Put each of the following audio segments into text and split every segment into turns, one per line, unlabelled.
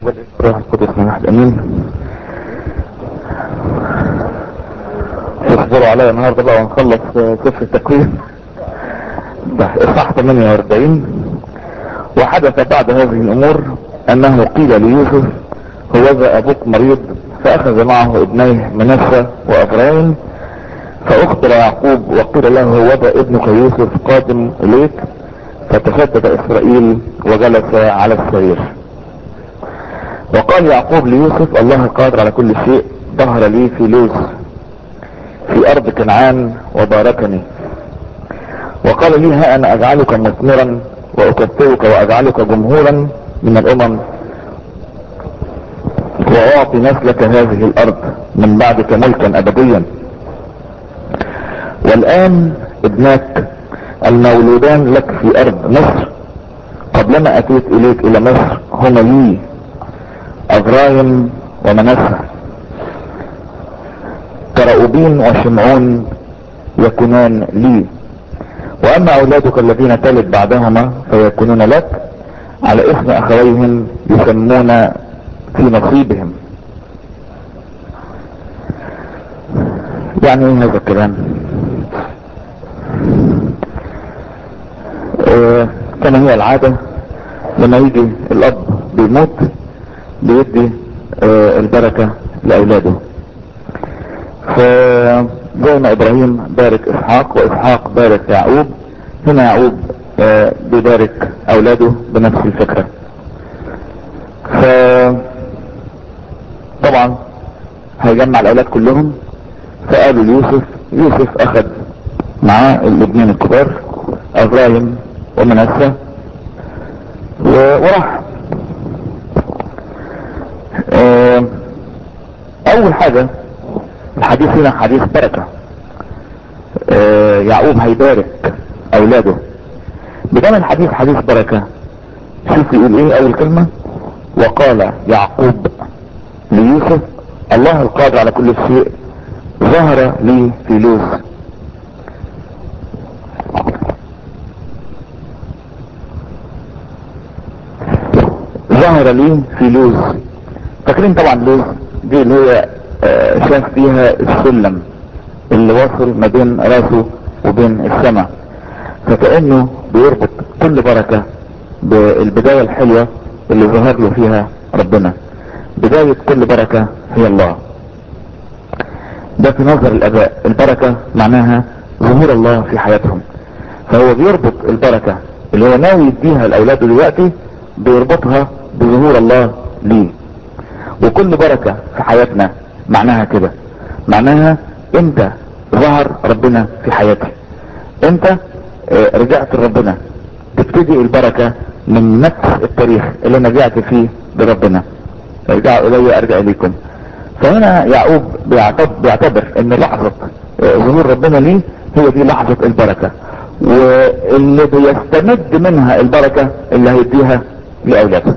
روح القدس من واحد امين اصبروا عليا النهارده بقى ونخلص سفر التكوين اصحاح 48 وحدث بعد هذه الامور انه قيل ليوسف هوذا ابوك مريض فاخذ معه ابنيه منسى وابراهيم فاخبر يعقوب وقيل له هوذا ابنك يوسف قادم اليك فتشدد اسرائيل وجلس على السرير وقال يعقوب ليوسف الله القادر على كل شيء ظهر لي في لوز في ارض كنعان وباركني وقال لي ها انا اجعلك مثمرا واكثرك واجعلك جمهورا من الامم واعطي نسلك هذه الارض من بعدك ملكا ابديا والان ابناك المولودان لك في ارض مصر قبلما اتيت اليك الى مصر هما لي ابراهيم ومنسى كرؤوبين وشمعون يكونان لي واما اولادك الذين تلد بعدهما فيكونون لك على اسم اخويهم يسمون في نصيبهم يعني ايه هذا الكلام آه كما هي العادة لما يجي الاب بيموت بيدي آه البركة لاولاده فزي ما ابراهيم بارك اسحاق واسحاق بارك يعقوب هنا يعقوب آه بيبارك اولاده بنفس الفكرة ف طبعا هيجمع الاولاد كلهم فقالوا ليوسف يوسف اخذ معاه الاثنين الكبار ابراهيم ومنسى وراح اه اول حاجة الحديث هنا حديث بركة اه يعقوب هيبارك اولاده بدل الحديث حديث بركة شوف يقول ايه اول كلمة وقال يعقوب ليوسف الله القادر على كل شيء ظهر لي في لوز ظهر لي في لوز فاكرين طبعا لوز دي اللي هي آه شاف فيها السلم اللي واصل ما بين راسه وبين السماء فكأنه بيربط كل بركة بالبداية الحلوة اللي ظهر له فيها ربنا بداية كل بركة هي الله ده في نظر الاباء البركة معناها ظهور الله في حياتهم فهو بيربط البركة اللي هو ناوي يديها لاولاده دلوقتي بيربطها بظهور الله ليه وكل بركة في حياتنا معناها كده معناها انت ظهر ربنا في حياتي انت رجعت لربنا تبتدي البركة من نفس التاريخ اللي انا رجعت فيه لربنا ارجعوا الي ارجع اليكم فهنا يعقوب بيعتبر, بيعتبر ان لحظة ظهور ربنا ليه هي دي لحظة البركة واللي بيستمد منها البركة اللي هيديها لاولاده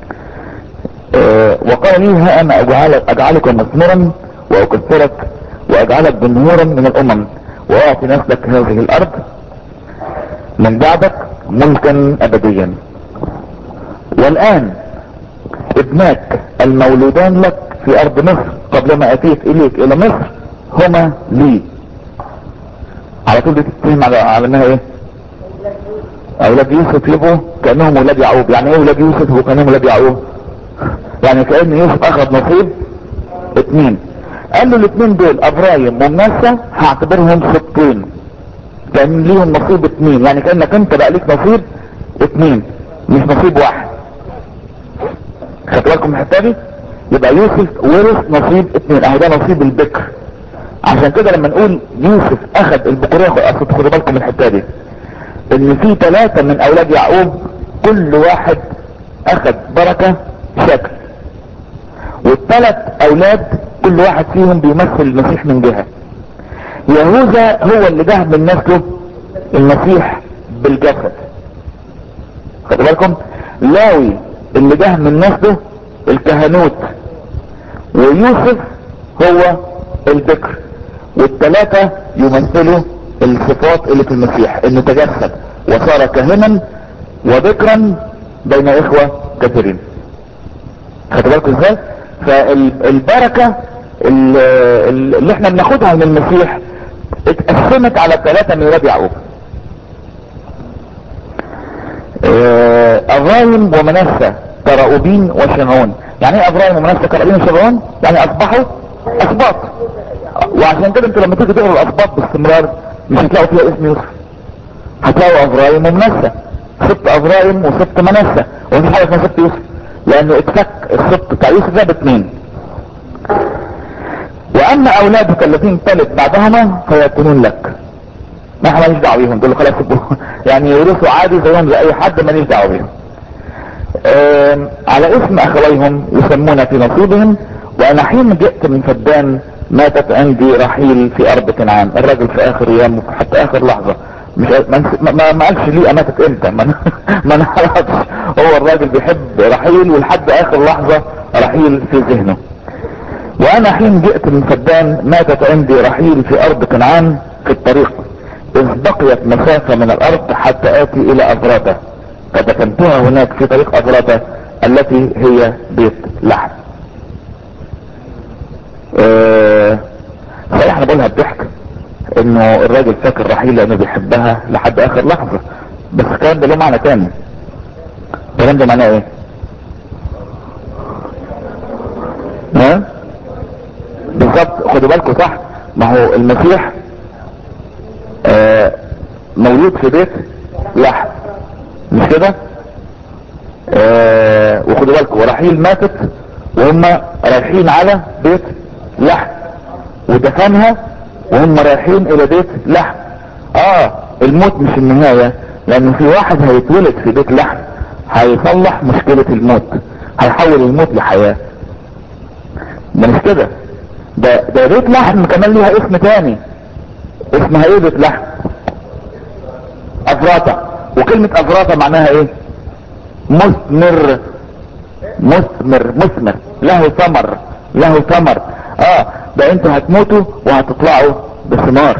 اه وقال لي ها انا اجعلك, أجعلك مثمرا واكثرك واجعلك جمهورا من الامم واعطي نسلك هذه الارض من بعدك ملكا ابديا والان ابناك المولودان لك في ارض مصر قبلما اتيت اليك الى مصر هما لي على طول بتتهم على على انها ايه اولاد يوسف يبقوا كانهم ولاد يعقوب يعني ايه ولاد يوسف وكانهم ولاد يعقوب يعني كان يوسف اخذ نصيب اتنين قال له الاثنين دول ابراهيم ومنسى هعتبرهم سبطين كان ليهم نصيب اتنين يعني كانك انت بقى ليك نصيب اتنين مش نصيب واحد خدوا بالكم الحته دي يبقى يوسف ورث نصيب اتنين اهو ده نصيب البكر عشان كده لما نقول يوسف اخذ البكورية اصل خدوا بالكم من الحته دي ان في ثلاثة من اولاد يعقوب كل واحد اخذ بركة شكل والثلاث اولاد كل واحد فيهم بيمثل المسيح من جهة يهوذا هو اللي جه من نسله المسيح بالجسد خدوا بالكم لاوي اللي جه من نسله الكهنوت ويوسف هو البكر والثلاثة يمثلوا الصفات اللي في المسيح انه تجسد وصار كهنا وبكرا بين اخوة كثيرين خدوا بالكم ازاي فالبركة اللي احنا بناخدها من المسيح اتقسمت على ثلاثة ميلاد يعقوب اه ابراهيم ومنسى كراؤوبين وشمعون يعني ايه ابراهيم ومنسى كراؤوبين وشمعون يعني اصبحوا اسباط وعشان كده انتوا لما تيجي تقروا الاسباط باستمرار مش هتلاقوا فيها اسم يوسف هتلاقوا ابراهيم ومنسى سبت ابراهيم وسبت منسى ومفيش حاجه اسمها سبت يوسف لانه اتفك السبت بتاع يوسف ده باثنين واما اولادك الذين تلد بعدهما فيكونون لك ما احنا ماليش دعوه بيهم دول خلاص يعني يورثوا عادي زيهم زي اي حد ماليش دعوه بيهم على اسم اخويهم يسمون في نصيبهم وانا حين جئت من فدان ماتت عندي رحيل في ارض كنعان الراجل في اخر ايامه حتى اخر لحظه مش ما, ما, ما قالش ليه ماتت امتى ما ما نعرفش هو الراجل بيحب رحيل ولحد اخر لحظه رحيل في ذهنه وانا حين جئت من فدان ماتت عندي رحيل في ارض كنعان في الطريق اذ بقيت مسافة من الارض حتى اتي الى افراته فدفنتها هناك في طريق افراته التي هي بيت لحم أه صحيح انا بقولها بضحك انه الراجل فاكر رحيل لانه بيحبها لحد اخر لحظة بس الكلام ده له معنى تاني الكلام ده معناه ايه ها بالظبط خدوا بالكم صح ما هو المسيح آه مولود في بيت لحم مش كده آه وخدوا بالكم ورحيل ماتت وهم رايحين على بيت لحم ودفنها وهم رايحين الى بيت لحم اه الموت مش النهاية لان في واحد هيتولد في بيت لحم هيصلح مشكلة الموت هيحول الموت لحياة ده مش كده ده ده بيت لحم كمان ليها اسم تاني اسمها ايه بيت لحم افراطة وكلمة افراطة معناها ايه مثمر مثمر مثمر له ثمر له ثمر اه ده انتوا هتموتوا وهتطلعوا بثمار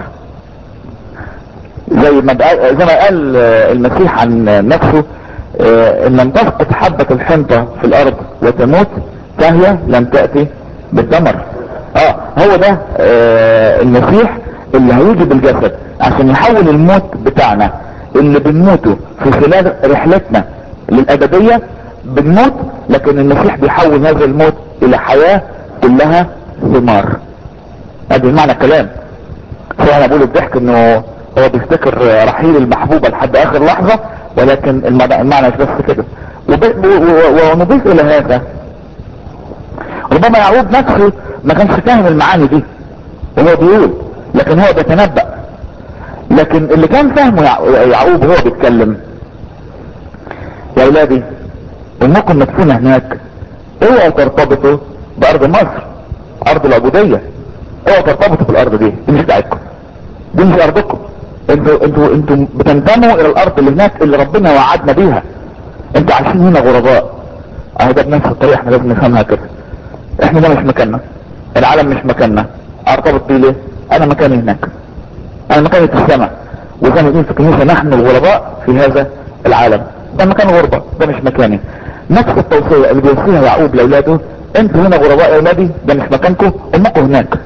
زي ما زي ما قال المسيح عن نفسه ان لم تسقط حبة الحنطة في الارض وتموت فهي لم تأتي بالثمر اه هو ده آه المسيح اللي هيجي بالجسد عشان يحول الموت بتاعنا اللي بنموته في خلال رحلتنا للابدية بنموت لكن المسيح بيحول هذا الموت الى حياة كلها ثمار ادي معنى الكلام فانا بقول الضحك انه هو بيفتكر رحيل المحبوبة لحد اخر لحظة ولكن المعنى مش بس كده ونضيف الى هذا ربما يعقوب نفسه ما كانش فاهم المعاني دي وهو بيقول لكن هو بيتنبأ لكن اللي كان فاهمه يعقوب وهو بيتكلم يا اولادي امكم مدفونة هناك اوعوا ترتبطوا بارض مصر ارض العبودية اوعوا ترتبطوا بالارض دي دي مش بتاعتكم دي مش ارضكم انتوا انتوا انتوا بتنتموا الى الارض اللي هناك اللي ربنا وعدنا بيها انتوا عايشين هنا غرباء اهو ده بنفس الطريقة احنا لازم نفهمها كده احنا ده مش مكاننا العالم مش مكاننا ارتبط بيه ليه انا مكاني هناك انا مكاني في السماء وزي ما بنقول في الكنيسة نحن الغرباء في هذا العالم ده مكان غربة ده مش مكاني نفس التوصية اللي بيوصيها يعقوب لاولاده انتوا هنا غرباء يا اولادي ده مش مكانكم امكم هناك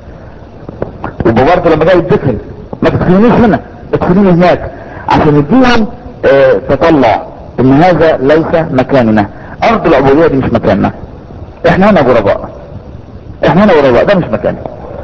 وبرضه لما جاي يدفن ما تدخلونيش هنا ادخلوني هناك عشان يديهم اه تطلع ان هذا ليس مكاننا ارض العبودية دي مش مكاننا احنا هنا غرباء احنا هنا غرباء ده مش مكاني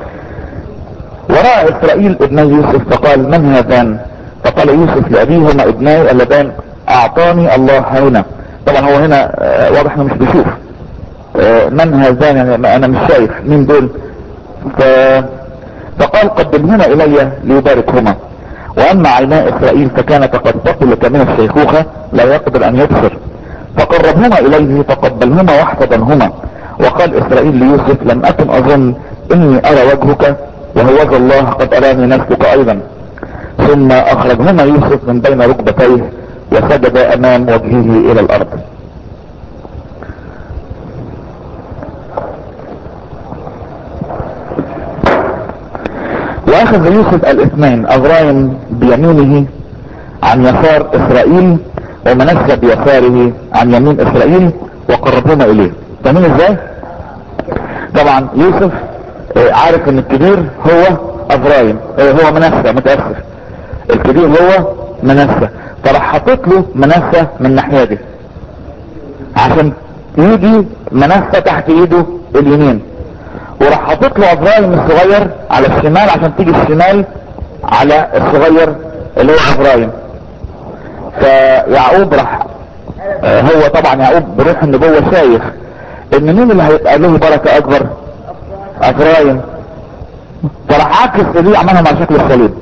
وراء اسرائيل ابني يوسف فقال من هذان فقال يوسف لابيهما ابناي اللذان اعطاني الله هنا طبعا هو هنا اه واضح انه مش بيشوف اه من هذان يعني انا مش شايف مين دول ف... فقال قدمهما الي ليباركهما واما عينا اسرائيل فكانت قد ثقلت من الشيخوخة لا يقدر ان يبصر فقربهما اليه فقبلهما واحتضنهما وقال اسرائيل ليوسف لم اكن اظن اني ارى وجهك وهو الله قد اراني نفسك ايضا ثم اخرجهما يوسف من بين ركبتيه وسجد امام وجهه الى الارض واخذ يوسف الاثنين ابراهيم بيمينه عن يسار اسرائيل ومنسى بيساره عن يمين اسرائيل وقربهما اليه فاهمين ازاي طبعا يوسف آه، عارف ان الكبير هو ابراهيم آه، هو منسى متأسف الكبير هو منسى فراح حاطط له منسى من الناحية دي عشان يجي منسى تحت ايده اليمين وراح حاطط له ابراهيم الصغير على الشمال عشان تيجي الشمال على الصغير اللي هو ابراهيم فيعقوب راح آه، هو طبعا يعقوب بروح النبوة شايف ان مين اللي هيبقى له بركة اكبر ابراهيم فراح عكس ايديه عملها مع شكل الصليب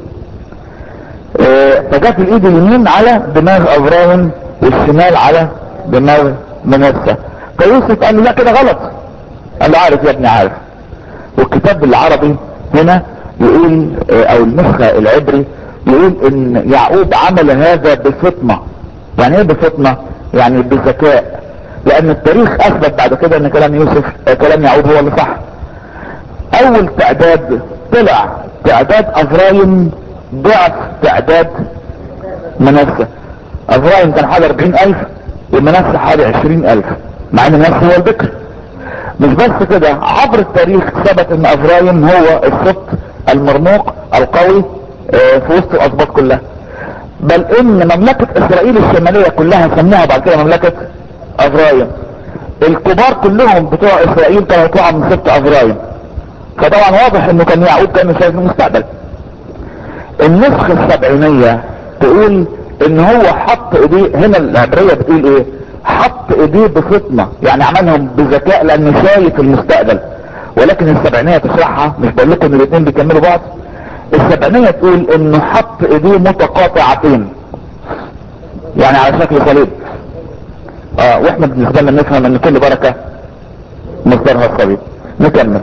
آه، فجت الايد اليمين على دماغ ابراهيم والشمال على دماغ منسى فيوسف قال له لا كده غلط قال له عارف يا ابني عارف والكتاب العربي هنا يقول آه، او النسخة العبري يقول ان يعقوب عمل هذا بفطنة يعني ايه بفطنة يعني بذكاء لان التاريخ اثبت بعد كده ان كلام يوسف آه، كلام يعقوب هو اللي صح اول تعداد طلع تعداد افرايم ضعف تعداد منسى افرايم كان حوالي 40000 ومنسى حوالي 20000 مع ان منسى هو البكر مش بس كده عبر التاريخ ثبت ان افرايم هو السبط المرموق القوي آه، في وسط الاسباط كلها بل ان مملكة اسرائيل الشمالية كلها سموها بعد كده مملكة افرايم الكبار كلهم بتوع اسرائيل كانوا يطلعوا من سبط افرايم فطبعا واضح انه كان يعقوب كان شايف المستقبل النسخ السبعينية تقول ان هو حط ايديه هنا العبرية بتقول ايه حط ايديه بفطنة يعني عملهم بذكاء لانه شايف المستقبل ولكن السبعينية تشرحها مش بقول لكم ان الاثنين بيكملوا بعض السبعينية تقول انه حط ايديه متقاطعتين يعني على شكل صليب اه واحنا بالنسبة لنا نفهم ان كل بركة مصدرها الصليب نكمل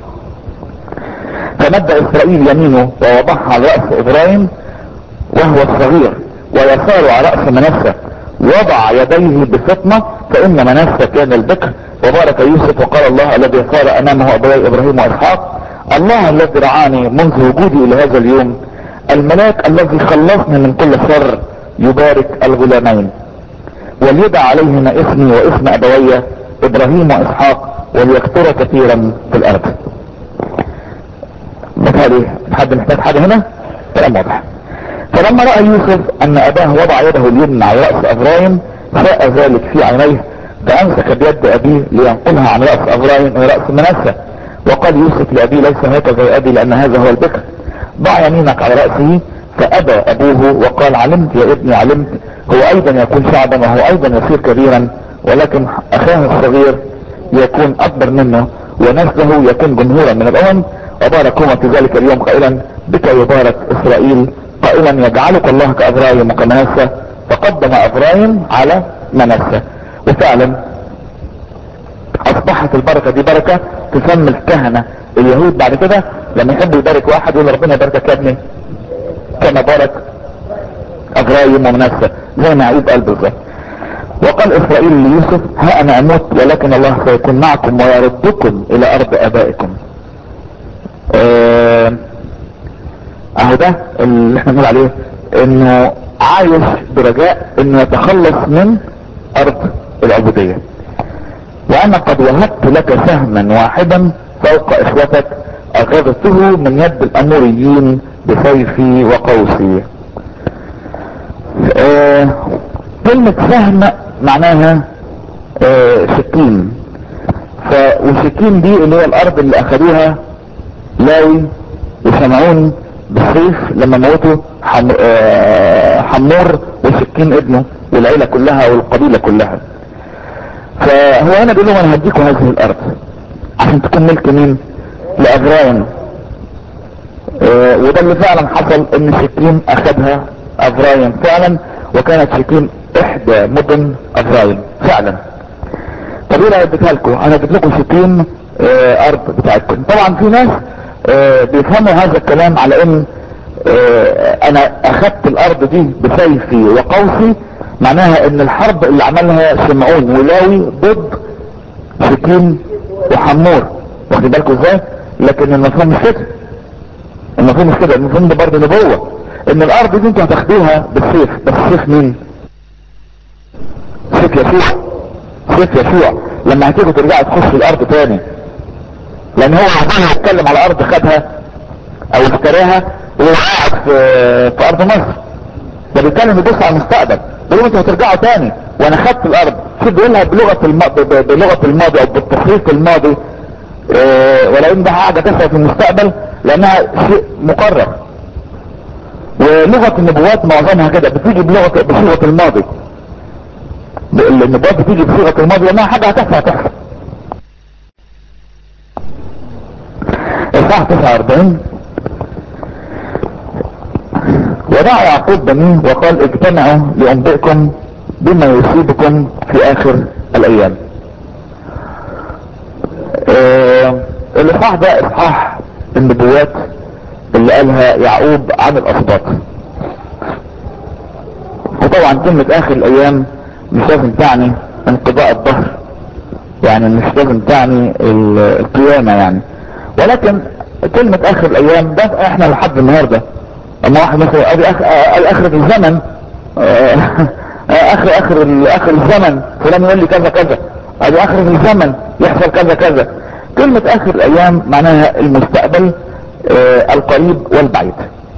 فمد اسرائيل يمينه ووضعها على رأس ابراهيم وهو الصغير ويسار على رأس منسى وضع يديه بفطنة فإن منسى كان البكر وبارك يوسف وقال الله الذي صار أمامه أبوي إبراهيم وإسحاق الله الذي رعاني منذ وجودي إلى هذا اليوم الملاك الذي خلصني من كل شر يبارك الغلامين وليدع عليهما اسمي واسم أبوي إبراهيم وإسحاق وليكثر كثيرا في الأرض مثالي حد محتاج حاجة هنا كلام واضح فلما رأى يوسف ان اباه وضع يده اليمنى على رأس ابراهيم ساء ذلك في عينيه فامسك بيد ابيه لينقلها عن رأس ابراهيم الى رأس منسى وقال يوسف لابيه ليس هكذا يا ابي لان هذا هو البكر ضع يمينك على رأسه فابى ابوه وقال علمت يا ابني علمت هو ايضا يكون شعبا وهو ايضا يصير كبيرا ولكن اخاه الصغير يكون اكبر منه ونسله يكون جمهورا من الامم وباركهما في ذلك اليوم قائلا بك يبارك اسرائيل قائلا يجعلك الله كابراهيم وكمنسى فقدم ابراهيم على منسى وفعلا اصبحت البركة دي بركة تسمى الكهنة اليهود بعد كده لما يحبوا يبارك واحد يقول ربنا يباركك يا ابني كما بارك ابراهيم ومنسى زي ما يعقوب قال بالظبط وقال اسرائيل ليوسف ها انا اموت ولكن الله سيكون معكم ويردكم الى ارض ابائكم آه اهو ده اللي احنا بنقول عليه انه عايش برجاء انه يتخلص من ارض العبودية وانا قد وهبت لك سهما واحدا فوق اخوتك اخذته من يد الاموريين بسيفي وقوسي آه كلمة سهم معناها آه شكيم ف والشكيم دي اللي هي الارض اللي اخذوها لاوي وشمعون بالسيف لما موتوا حم... آه حمور وسكين ابنه والعيلة كلها والقبيلة كلها فهو هنا بيقول لهم انا هديكم هذه الارض عشان تكون ملك مين لابراهيم آه وده اللي فعلا حصل ان شكيم اخذها ابراهيم فعلا وكانت شكيم احدى مدن ابراهيم فعلا طب ايه اديتها لكم انا اديت لكم شكيم آه ارض بتاعتكم طبعا في ناس آه بيفهموا هذا الكلام على ان آه انا اخدت الارض دي بسيفي وقوسي معناها ان الحرب اللي عملها شمعون ولاوي ضد شكيم وحمور واخد بالكم ازاي لكن المفهوم مش كده المفهوم مش كده المفهوم ده برضه نبوة ان الارض دي انتوا هتاخدوها بالسيف بس سيف مين سيف يسوع سيف يسوع لما هتيجوا ترجعوا تخشوا الارض تاني لان هو عمال يتكلم على ارض خدها او اشتراها وهو قاعد في في ارض مصر ده بيتكلم يبص على المستقبل بيقول انتوا هترجعوا تاني وانا خدت الارض شوف بيقولها بلغه الم... ب- ب- بلغه الماضي او بالتخطيط الماضي اه ولكن ده حاجه تحصل في المستقبل لانها شيء مقرر ولغه النبوات معظمها كده بتيجي بلغه بصيغه الماضي ب- النبوات بتيجي بصيغه الماضي لانها حاجه هتحصل هتحصل الساعه 49 ودعا يعقوب بنيه وقال اجتمعوا لانبئكم بما يصيبكم في اخر الايام آه الاصحاح ده اصحاح النبوات اللي قالها يعقوب عن الاسباط وطبعا كلمة اخر الايام مش لازم تعني انقضاء الظهر يعني مش لازم تعني ال- القيامة يعني ولكن كلمة اخر الايام ده احنا لحد النهاردة اما واحد مثلا ادي اخر ادي اخر الزمن آه، اخر اخر ال- اخر الزمن فلان يقول لي كذا كذا ادي اخر الزمن يحصل كذا كذا كلمة اخر الايام معناها المستقبل آه، القريب والبعيد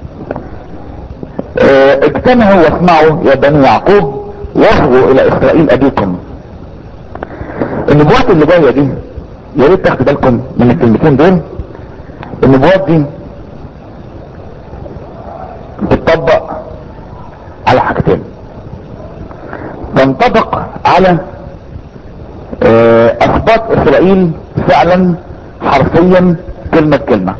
آه، اجتمعوا واسمعوا يا بني يعقوب واصغوا الى اسرائيل ابيكم النبوات اللي جايه دي يا ريت تاخدوا بالكم من الكلمتين دول النبوات دي بتطبق على حاجتين تنطبق على آه، اسباط اسرائيل فعلا حرفيا كلمة كلمة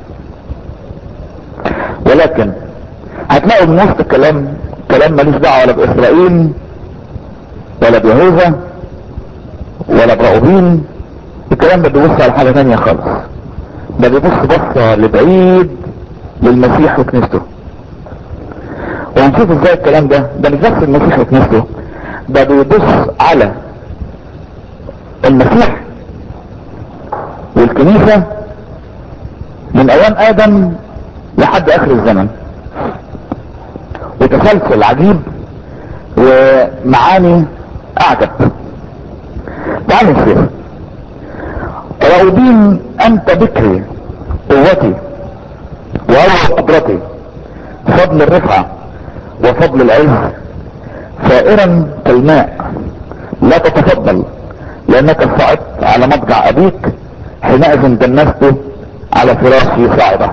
ولكن هتلاقوا من وسط الكلام كلام ملوش دعوه ولا باسرائيل ولا بيهوذا ولا براؤوبين الكلام ده بيبص على حاجه ثانيه خالص ده بيبص بصه لبعيد للمسيح وكنيسته وهنشوف ازاي الكلام ده ده مش بس المسيح وكنيسته ده بيبص على المسيح والكنيسه من ايام ادم لحد اخر الزمن وتسلسل عجيب ومعاني اعجب تعالوا نشوف راودين انت بكري قوتي واول قدرتي فضل الرفعة وفضل العز سائرا كالماء لا تتفضل لانك صعدت على مضجع ابيك حينئذ دنسته على فراشي صاعده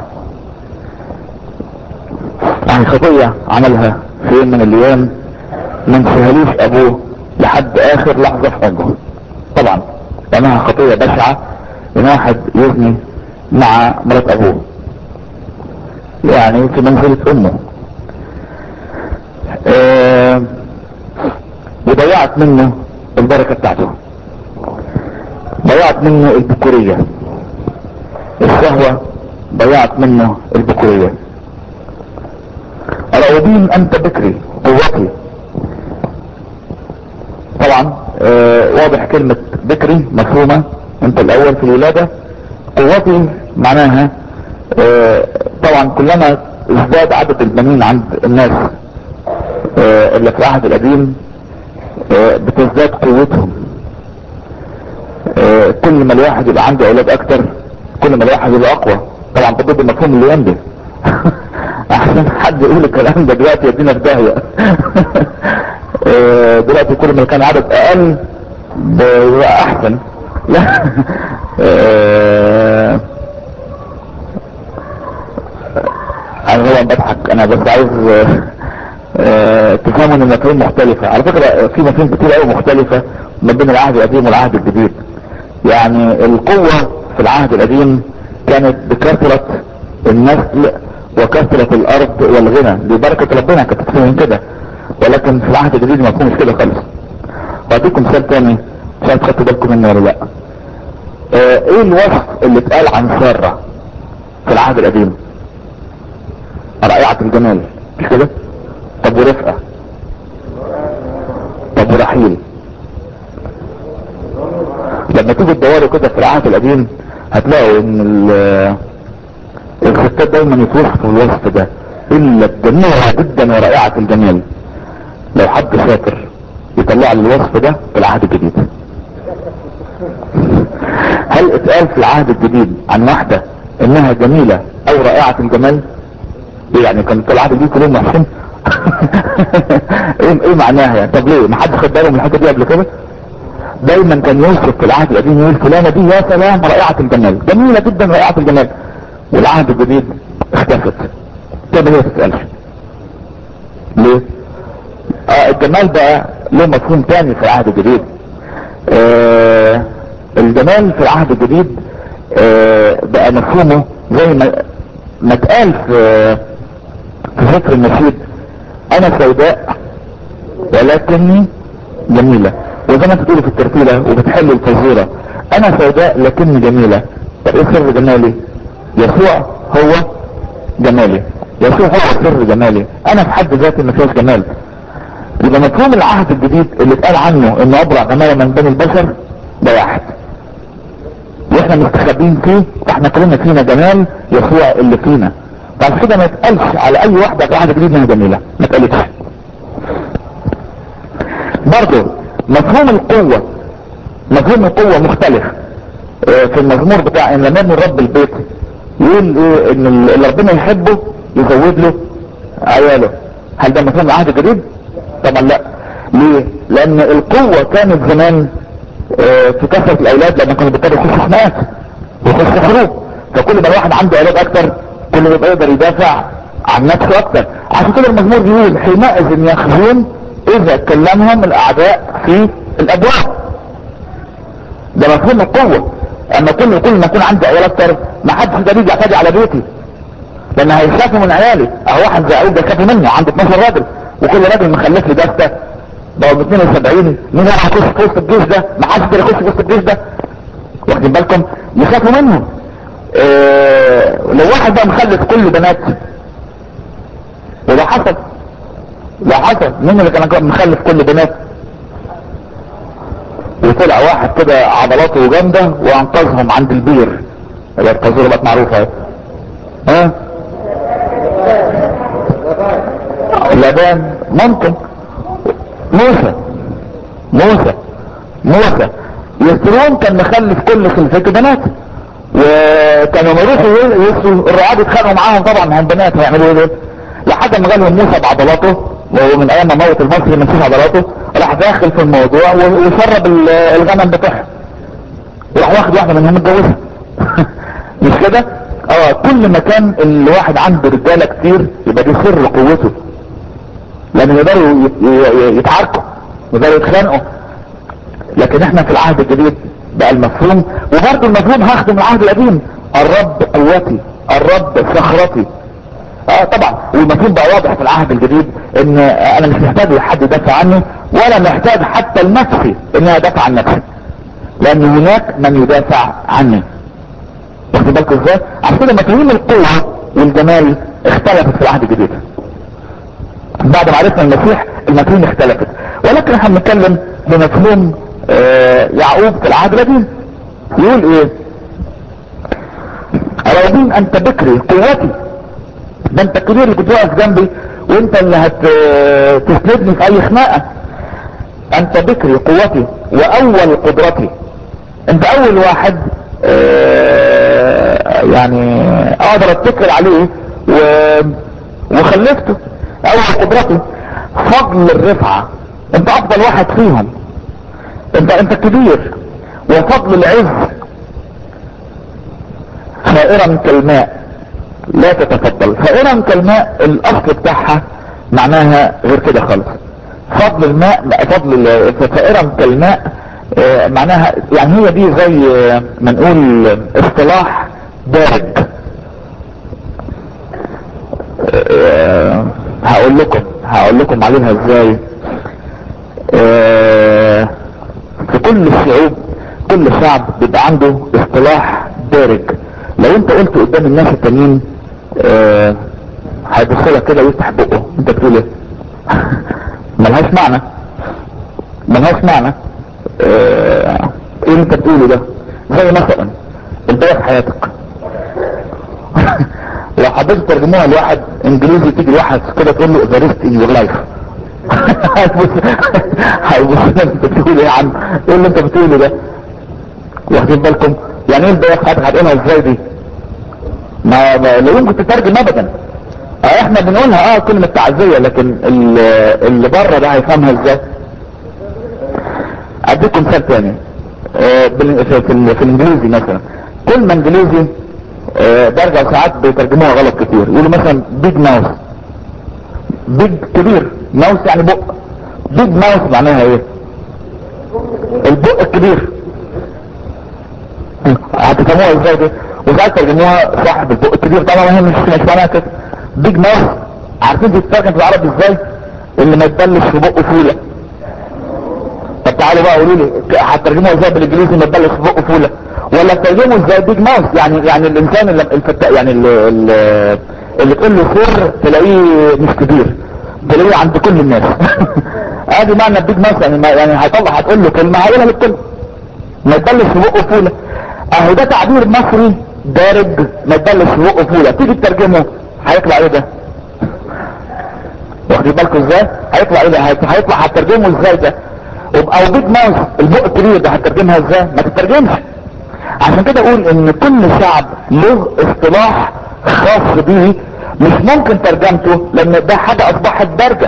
يعني خطية عملها في يوم من الايام من سهليش ابوه لحد اخر لحظة في عمره طبعا لانها خطية بشعة ان واحد يزني مع مرات ابوه يعني في منزلة امه آه وضيعت منه البركة بتاعته ضيعت منه البكورية الشهوة ضيعت منه البكورية راودين انت بكري قوتي طبعا آه واضح كلمة بكري مفهومة انت الاول في الولادة قوتي معناها آه طبعا كلما ازداد عدد البنين عند الناس آه اللي في العهد القديم آه بتزداد قوتهم آه كل ما الواحد يبقى عنده اولاد اكتر كل ما الواحد يبقى اقوى طبعا ضد المفهوم اللي ينبه احسن حد يقول الكلام ده دلوقتي يدينا في داهيه آه دلوقتي كل ما كان عدد اقل بيبقى احسن لا آه انا طبعا بضحك انا بس عايز آه تفهموا ان المفاهيم مختلفة على فكرة في مفاهيم كتير قوي مختلفة ما بين العهد القديم والعهد الجديد يعني القوة في العهد القديم كانت بكثرة النسل وكثرة الارض والغنى دي بركة ربنا كانت تفهم كده ولكن في العهد الجديد ما مفهومش كده خالص واديكم مثال تاني مش عارف خدتوا بالكم منه ولا لا آه ايه الوصف اللي اتقال عن سارة في العهد القديم رائعة الجمال مش كده طب ورفقة طب ورحيل لما تيجي تدوروا كده في العهد القديم هتلاقوا ان الستات دايما يتوصفوا الوصف ده الا الجميلة جدا ورائعة الجمال لو حد شاطر يطلع لي الوصف ده في العهد الجديد هل اتقال في العهد الجديد عن واحدة انها جميلة او رائعة الجمال ايه يعني كان في العهد الجديد كلهم وحشين ايه ايه معناها يعني طب ليه ما حد خد باله من الحته دي قبل كده دايما كان يوصف في العهد القديم يقول فلانه دي يا سلام رائعه الجمال جميله جدا رائعه الجمال والعهد الجديد اختفت طب هي تسالش ليه آه الجمال بقى له مفهوم تاني في العهد الجديد آه الجمال في العهد الجديد آه بقى مفهومه زي ما ما اتقال في في فكر النشيد انا سوداء ولكني جميلة وزي ما انت تقولي في الترتيلة وبتحل الفزورة انا سوداء لكني جميلة طب ايه سر جمالي يسوع هو جمالي يسوع هو سر جمالي انا في حد ذاتي ما فيهاش جمال يبقى مفهوم العهد الجديد اللي اتقال عنه انه ابرع جمال من بني البشر ده واحد واحنا مستخبين فيه فاحنا كلنا فينا جمال يسوع اللي فينا بعد كده ما يتقالش على اي واحدة في العهد الجديد انها جميلة ما اتقالتش برضه مفهوم القوة مفهوم القوة مختلف اه في المزمور بتاع ان لما يبني رب البيت يقول ايه ان اللي ربنا يحبه يزود له عياله هل ده مفهوم العهد الجديد طبعا لا ليه لان القوة كانت زمان اه في كثرة الاولاد لما كانوا بيضطروا يخشوا خناقات ويخشوا حروب فكل ما الواحد عنده اولاد اكتر كل ما يبقى يقدر يدافع عن نفسه اكتر عشان كده المزمور بيقول حينئذ يخزون اذا كلمهم الاعداء في الابواب ده مفهوم القوة اما كل كل ما يكون عندي عيال اكتر ما حدش يقدر يجي يعتدي على بيتي لان هيخافوا من عيالي اهو واحد زي عيال يخافوا منه عنده 12 راجل وكل راجل مخلف لي دستة بقوا 72 مين راح يخش في وسط الجيش ده ما حدش يقدر يخش في وسط الجيش ده واخدين بالكم يخافوا منهم إيه لو واحد بقى مخلف كل بنات وده حصل ده حصل مين اللي كان مخلف كل بنات وطلع واحد كده عضلاته جامدة وانقذهم عند البير يبقى القذورة بقت معروفة اهي ها لبان ممكن موسى موسى موسى يسرون كان مخلف كل خلفته بنات وكانوا يروحوا يسروا الرعاة يتخانقوا معاهم طبعا هم بنات هيعملوا ايه دول لحد ما جالهم موسى بعضلاته وهو من ايام ما موت المصري من عضلاته راح داخل في الموضوع وشرب الغنم بتاعه وراح واخد واحده منهم اتجوزها مش كده اه كل ما كان الواحد عنده رجاله كتير يبقى دي سر قوته لان يقدروا يتعاركوا يقدروا يتخانقوا لكن احنا في العهد الجديد بقى المفهوم وبرضه المفهوم هاخده من العهد القديم الرب قوتي الرب صخرتي اه طبعا والمفهوم بقى واضح في العهد الجديد ان انا مش محتاج لحد يدافع عني ولا محتاج حتى لنفسي ان انا ادافع عن نفسي لان هناك من يدافع عني واخد بالكم ازاي عشان كده مفاهيم القوة والجمال اختلفت في العهد الجديد بعد ما عرفنا المسيح المفاهيم اختلفت ولكن احنا بنتكلم بمفهوم آه يعقوب في العهد القديم يقول ايه راضين انت بكري قوتي ده انت الكبير اللي كنت واقف جنبي وانت اللي هتسندني في اي خناقة انت بكري قوتي واول قدرتي انت اول واحد اه يعني اقدر اتكل عليه و... وخلفته اول قدرتي فضل الرفعة انت افضل واحد فيهم انت انت كبير وفضل العز خائرا كالماء لا تتفضل فإذا كالماء الأصل بتاعها معناها غير كده خالص فضل الماء فضل فائرا كالماء معناها يعني هي دي زي ما نقول اصطلاح دارج هقول لكم هقول لكم عليها ازاي في كل الشعوب كل شعب بيبقى عنده اصطلاح دارج لو انت قلت قدام الناس التانيين هيبص لك كده ويفتح بقه انت بتقول ايه ملهاش معنى ملهاش معنى اه ايه اللي انت بتقوله ده زي مثلا الباقي في حياتك لو حبيت ترجموها لواحد انجليزي تيجي واحد كده تقول له ذا ريست ان يور لايف هيبص هيبص لك انت بتقول ايه يا عم ايه اللي انت بتقوله ده واخدين بالكم يعني ايه البياخ هتقولها ازاي دي ما ما- لا يمكن تترجم ابدا اه احنا بنقولها اه كلمة تعزية لكن ال- اللي بره ده هيفهمها ازاي اديكم مثال تاني آه، بال- في, في, ال- في الانجليزي مثلا كلمة انجليزي آه، برجع ساعات بيترجموها غلط كتير يقولوا مثلا بيج ماوس بيج كبير ماوس يعني بق بيج ماوس معناها ايه البق الكبير هتفهموها ازاي دي وساعات ترجموها صاحب البق الكبير طبعا هي مش مش معناها كده بيج ماوس عارفين تترجم في العربي ازاي اللي ما يتبلش في بقه فوله طب تعالوا بقى قولوا لي هترجموها ازاي بالانجليزي ما تبلش في بقه فوله ولا ترجموا ازاي بيج ماوس يعني يعني الانسان اللي الفتاة يعني اللي, اللي, اللي تقول له سر تلاقيه مش كبير تلاقيه عند كل الناس ادي معنى بيج ماوس يعني ما يعني هيطلع هتقول له كلمه هيقولها للكل ما يتبلش في بقه فوله اهو ده تعبير مصري دارج ما يتبلش في بقه فوله تيجي تترجمه هيطلع ايه ده واخدين بالكم ازاي هيطلع ايه ده هيط- هيطلع هترجمه ازاي ده وب- او بيج ماوس البق الكبير ده هترجمها ازاي ما تترجمش عشان كده اقول ان كل شعب له اصطلاح خاص بيه مش ممكن ترجمته لان ده حاجة اصبحت دارجة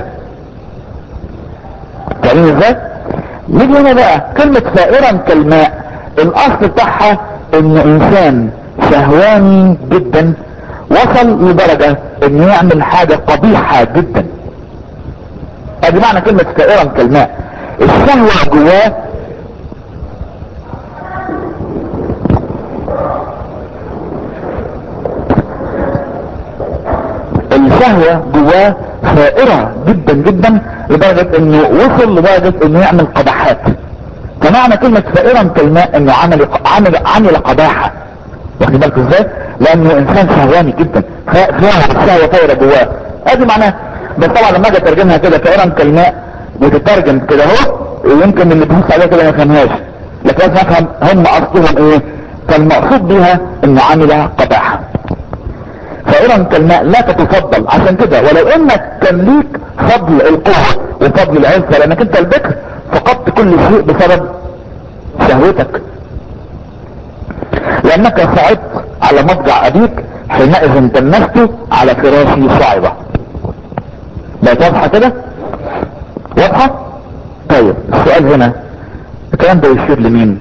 فاهمين ازاي نيجي هنا بقى كلمة سائرا كالماء الاصل بتاعها ان انسان شهواني جدا وصل لدرجة انه يعمل حاجة قبيحة جدا ادي معنى كلمة سائرا كالماء الشهوة جواه الشهوة جواه ثائرة جدا جدا لدرجة انه وصل لدرجة انه يعمل قباحات فمعنى كلمة ثائرا كالماء انه عمل عمل عمل قباحة واخد بالك ازاي؟ لانه انسان شهواني جدا فيها الشهوة طايرة جواه ادي معناه بس طبعا لما اجي اترجمها كده ثائرا كالماء وتترجم كده اهو يمكن اللي بيبص عليها كده ما يفهمهاش لكن لازم افهم هم اصلهم ايه فالمقصود بها انه عمل قباحة فإذا كالماء لا تتفضل عشان كده ولو انك كان ليك فضل القوة وفضل العزة لانك انت البكر فقدت كل شيء بسبب شهوتك لانك صعدت على مضجع ابيك حينئذ دنست على فراشي صعبة بقت واضحة كده واضحة طيب السؤال هنا الكلام ده يشير لمين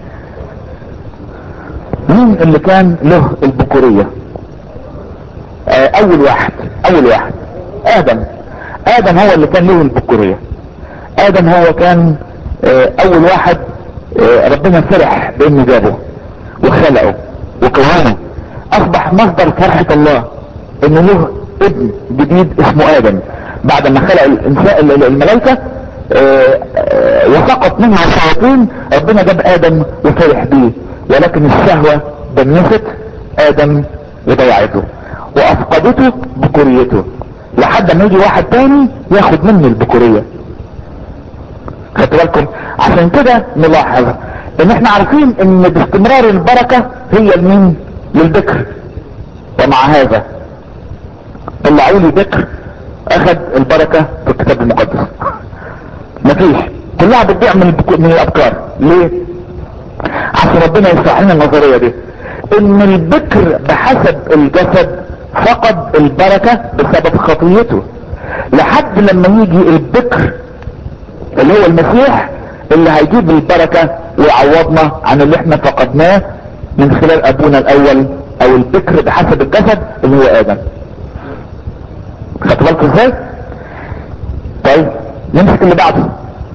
مين اللي كان له البكورية آه، اول واحد اول واحد ادم ادم هو اللي كان له البكورية ادم هو كان آه، اول واحد آه، ربنا فرح بانه جابه وخلقه وكونه اصبح مصدر فرحة الله انه له ابن جديد اسمه ادم بعد ما خلق الانسان الملائكة آه، آه، وسقط منها الشياطين ربنا جاب ادم وفرح بيه ولكن الشهوة دنست ادم وضيعته وافقدته بكوريته لحد ما يجي واحد تاني ياخد منه البكورية خدتوا بالكم عشان كده نلاحظ ان احنا عارفين ان باستمرار البركة هي لمين للبكر ومع هذا طلعوا لي بكر اخد البركة في الكتاب المقدس مفيش كلها بتضيع من البكو- من الافكار ليه عشان ربنا يشرح لنا النظريه دي ان البكر بحسب الجسد فقد البركه بسبب خطيته لحد لما يجي البكر اللي هو المسيح اللي هيجيب البركه ويعوضنا عن اللي احنا فقدناه من خلال ابونا الاول او البكر بحسب الجسد اللي هو ادم خدتوا بالكم ازاي؟ طيب نمسك اللي بعده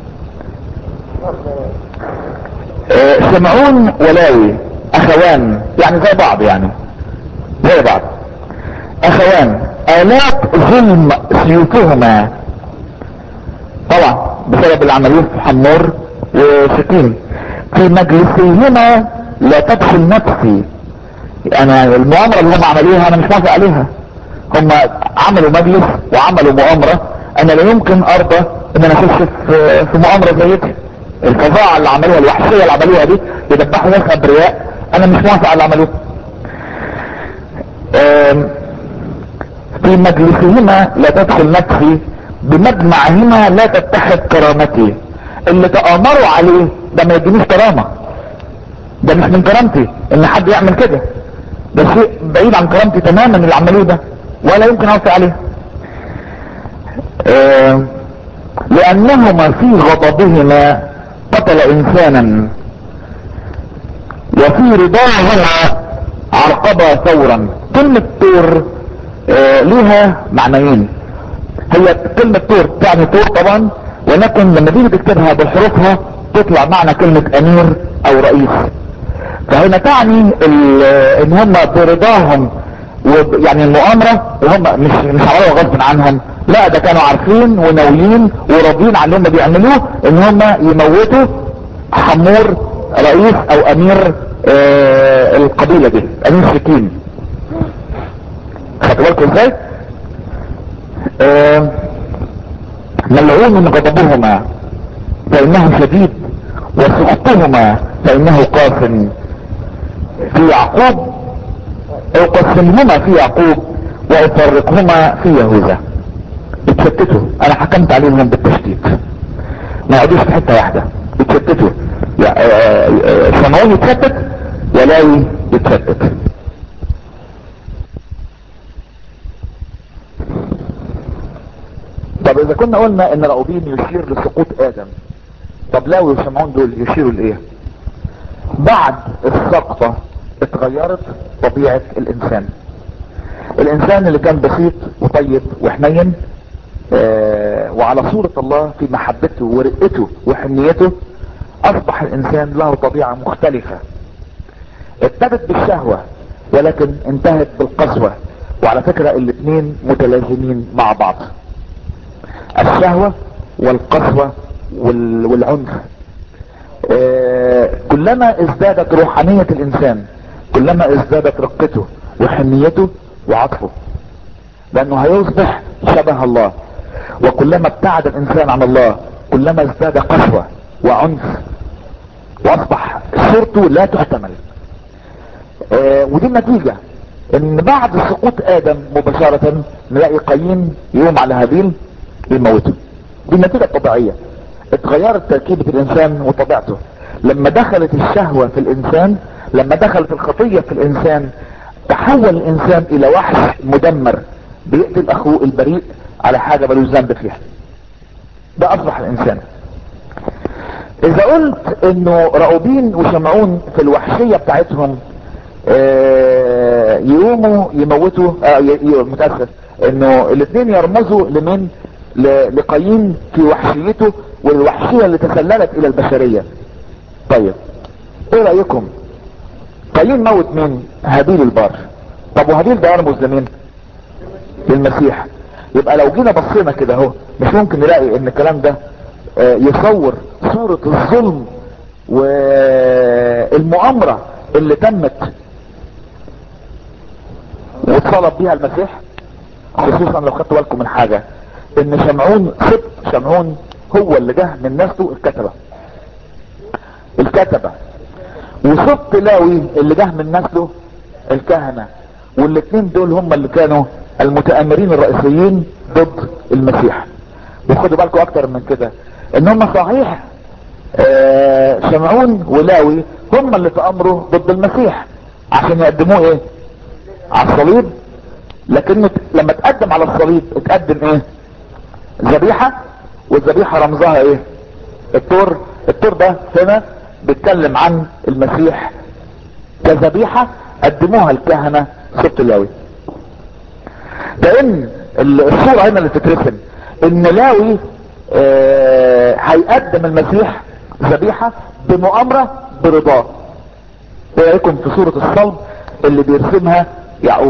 آه، سمعون ولاوي اخوان يعني زي بعض يعني زي بعض اخوان الات ظلم سيوفهما طبعا بسبب العملية في حمور وشكيم في مجلسيهما لا تدخل نفسي انا المؤامرة اللي هم عملوها انا مش موافق عليها هم عملوا مجلس وعملوا مؤامرة انا لا يمكن ارضى ان انا اخش في في مؤامرة زي دي الفظاعة اللي عملوها الوحشية اللي عملوها دي يذبحوا ناس ابرياء انا مش موافق على اللي عملوه آم، في مجلسهما لا تدخل نفسي بمجمعهما لا تتخذ كرامتي اللي تآمروا عليه ده ما يدينيش كرامة ده مش من كرامتي ان حد يعمل كده ده شيء بعيد عن كرامتي تماما اللي عملوه ده ولا يمكن اوفي عليه آه لانهما في غضبهما قتل انسانا وفي رضاهما عرقبا ثورا كلمة تور آه ليها معنيين هي كلمة تور تعني تور طبعا ولكن لما تيجي تكتبها بحروفها تطلع معنى كلمة امير او رئيس فهنا تعني ان هم برضاهم يعني المؤامرة وهم مش مش عملوها غصب عنهم لا ده كانوا عارفين وناويين وراضيين عن اللي هم بيعملوه ان هم يموتوا حمور رئيس او امير آه القبيلة دي امير شكيم خدوا بالكم ازاي آه ملعون من غضبهما فانه شديد وسخطهما فانه قاس في يعقوب اقسمهما في يعقوب وافرقهما في يهوذا اتشتتوا انا حكمت عليهم بالتشتيت ما يقعدوش في حته واحده اتشتتوا سمعون يتشتت ولاوي يتشتت طب اذا كنا قلنا ان راؤوبين يشير لسقوط ادم طب لاوي وسمعون دول يشيروا لايه بعد السقطة اتغيرت طبيعة الانسان الانسان اللي كان بسيط وطيب وحنين اه وعلى صورة الله في محبته ورقته وحنيته اصبح الانسان له طبيعة مختلفة ابتدت بالشهوة ولكن انتهت بالقسوة وعلى فكرة الاثنين متلازمين مع بعض الشهوة والقسوة والعنف آه كلما ازدادت روحانية الانسان كلما ازدادت رقته وحنيته وعطفه لانه هيصبح شبه الله وكلما ابتعد الانسان عن الله كلما ازداد قسوة وعنف واصبح صورته لا تحتمل آه ودي النتيجة ان بعد سقوط ادم مباشرة نلاقي قايين يقوم على هابيل يموته دي النتيجة الطبيعية اتغيرت تركيبة الانسان وطبيعته لما دخلت الشهوة في الانسان لما دخلت الخطية في الانسان تحول الانسان الى وحش مدمر بيقتل اخوه البريء على حاجة ملوش ذنب فيها ده اصبح الانسان اذا قلت انه راؤوبين وشمعون في الوحشية بتاعتهم اه يقوموا يموتوا اه متأسف انه الاثنين يرمزوا لمن لقايين في وحشيته والوحشية اللي تسللت الى البشرية طيب ايه رأيكم قايين موت مين هابيل البار طب وهابيل ده يرمز لمين للمسيح يبقى لو جينا بصينا كده اهو مش ممكن نلاقي ان الكلام ده اه يصور صورة الظلم والمؤامرة اللي تمت واتطلب بيها المسيح خصوصا لو خدتوا بالكم من حاجة ان شمعون سبت شمعون هو اللي جه من نفسه الكتبة الكتبة وسبت لاوي اللي جه من نفسه الكهنة والاثنين دول هم اللي كانوا المتآمرين الرئيسيين ضد المسيح وخدوا بالكم اكتر من كده ان هم صحيح آه شمعون ولاوي هم اللي تأمروا ضد المسيح عشان يقدموه ايه على الصليب لكنه لما تقدم على الصليب اتقدم ايه ذبيحة والذبيحة رمزها ايه الطور الطور ده هنا بيتكلم عن المسيح كذبيحة قدموها الكهنة سبت لاوي لان الصورة هنا اللي تترسم ان لاوي آه هيقدم المسيح ذبيحة بمؤامرة برضاه ايه رايكم في صورة الصلب اللي بيرسمها يعقوب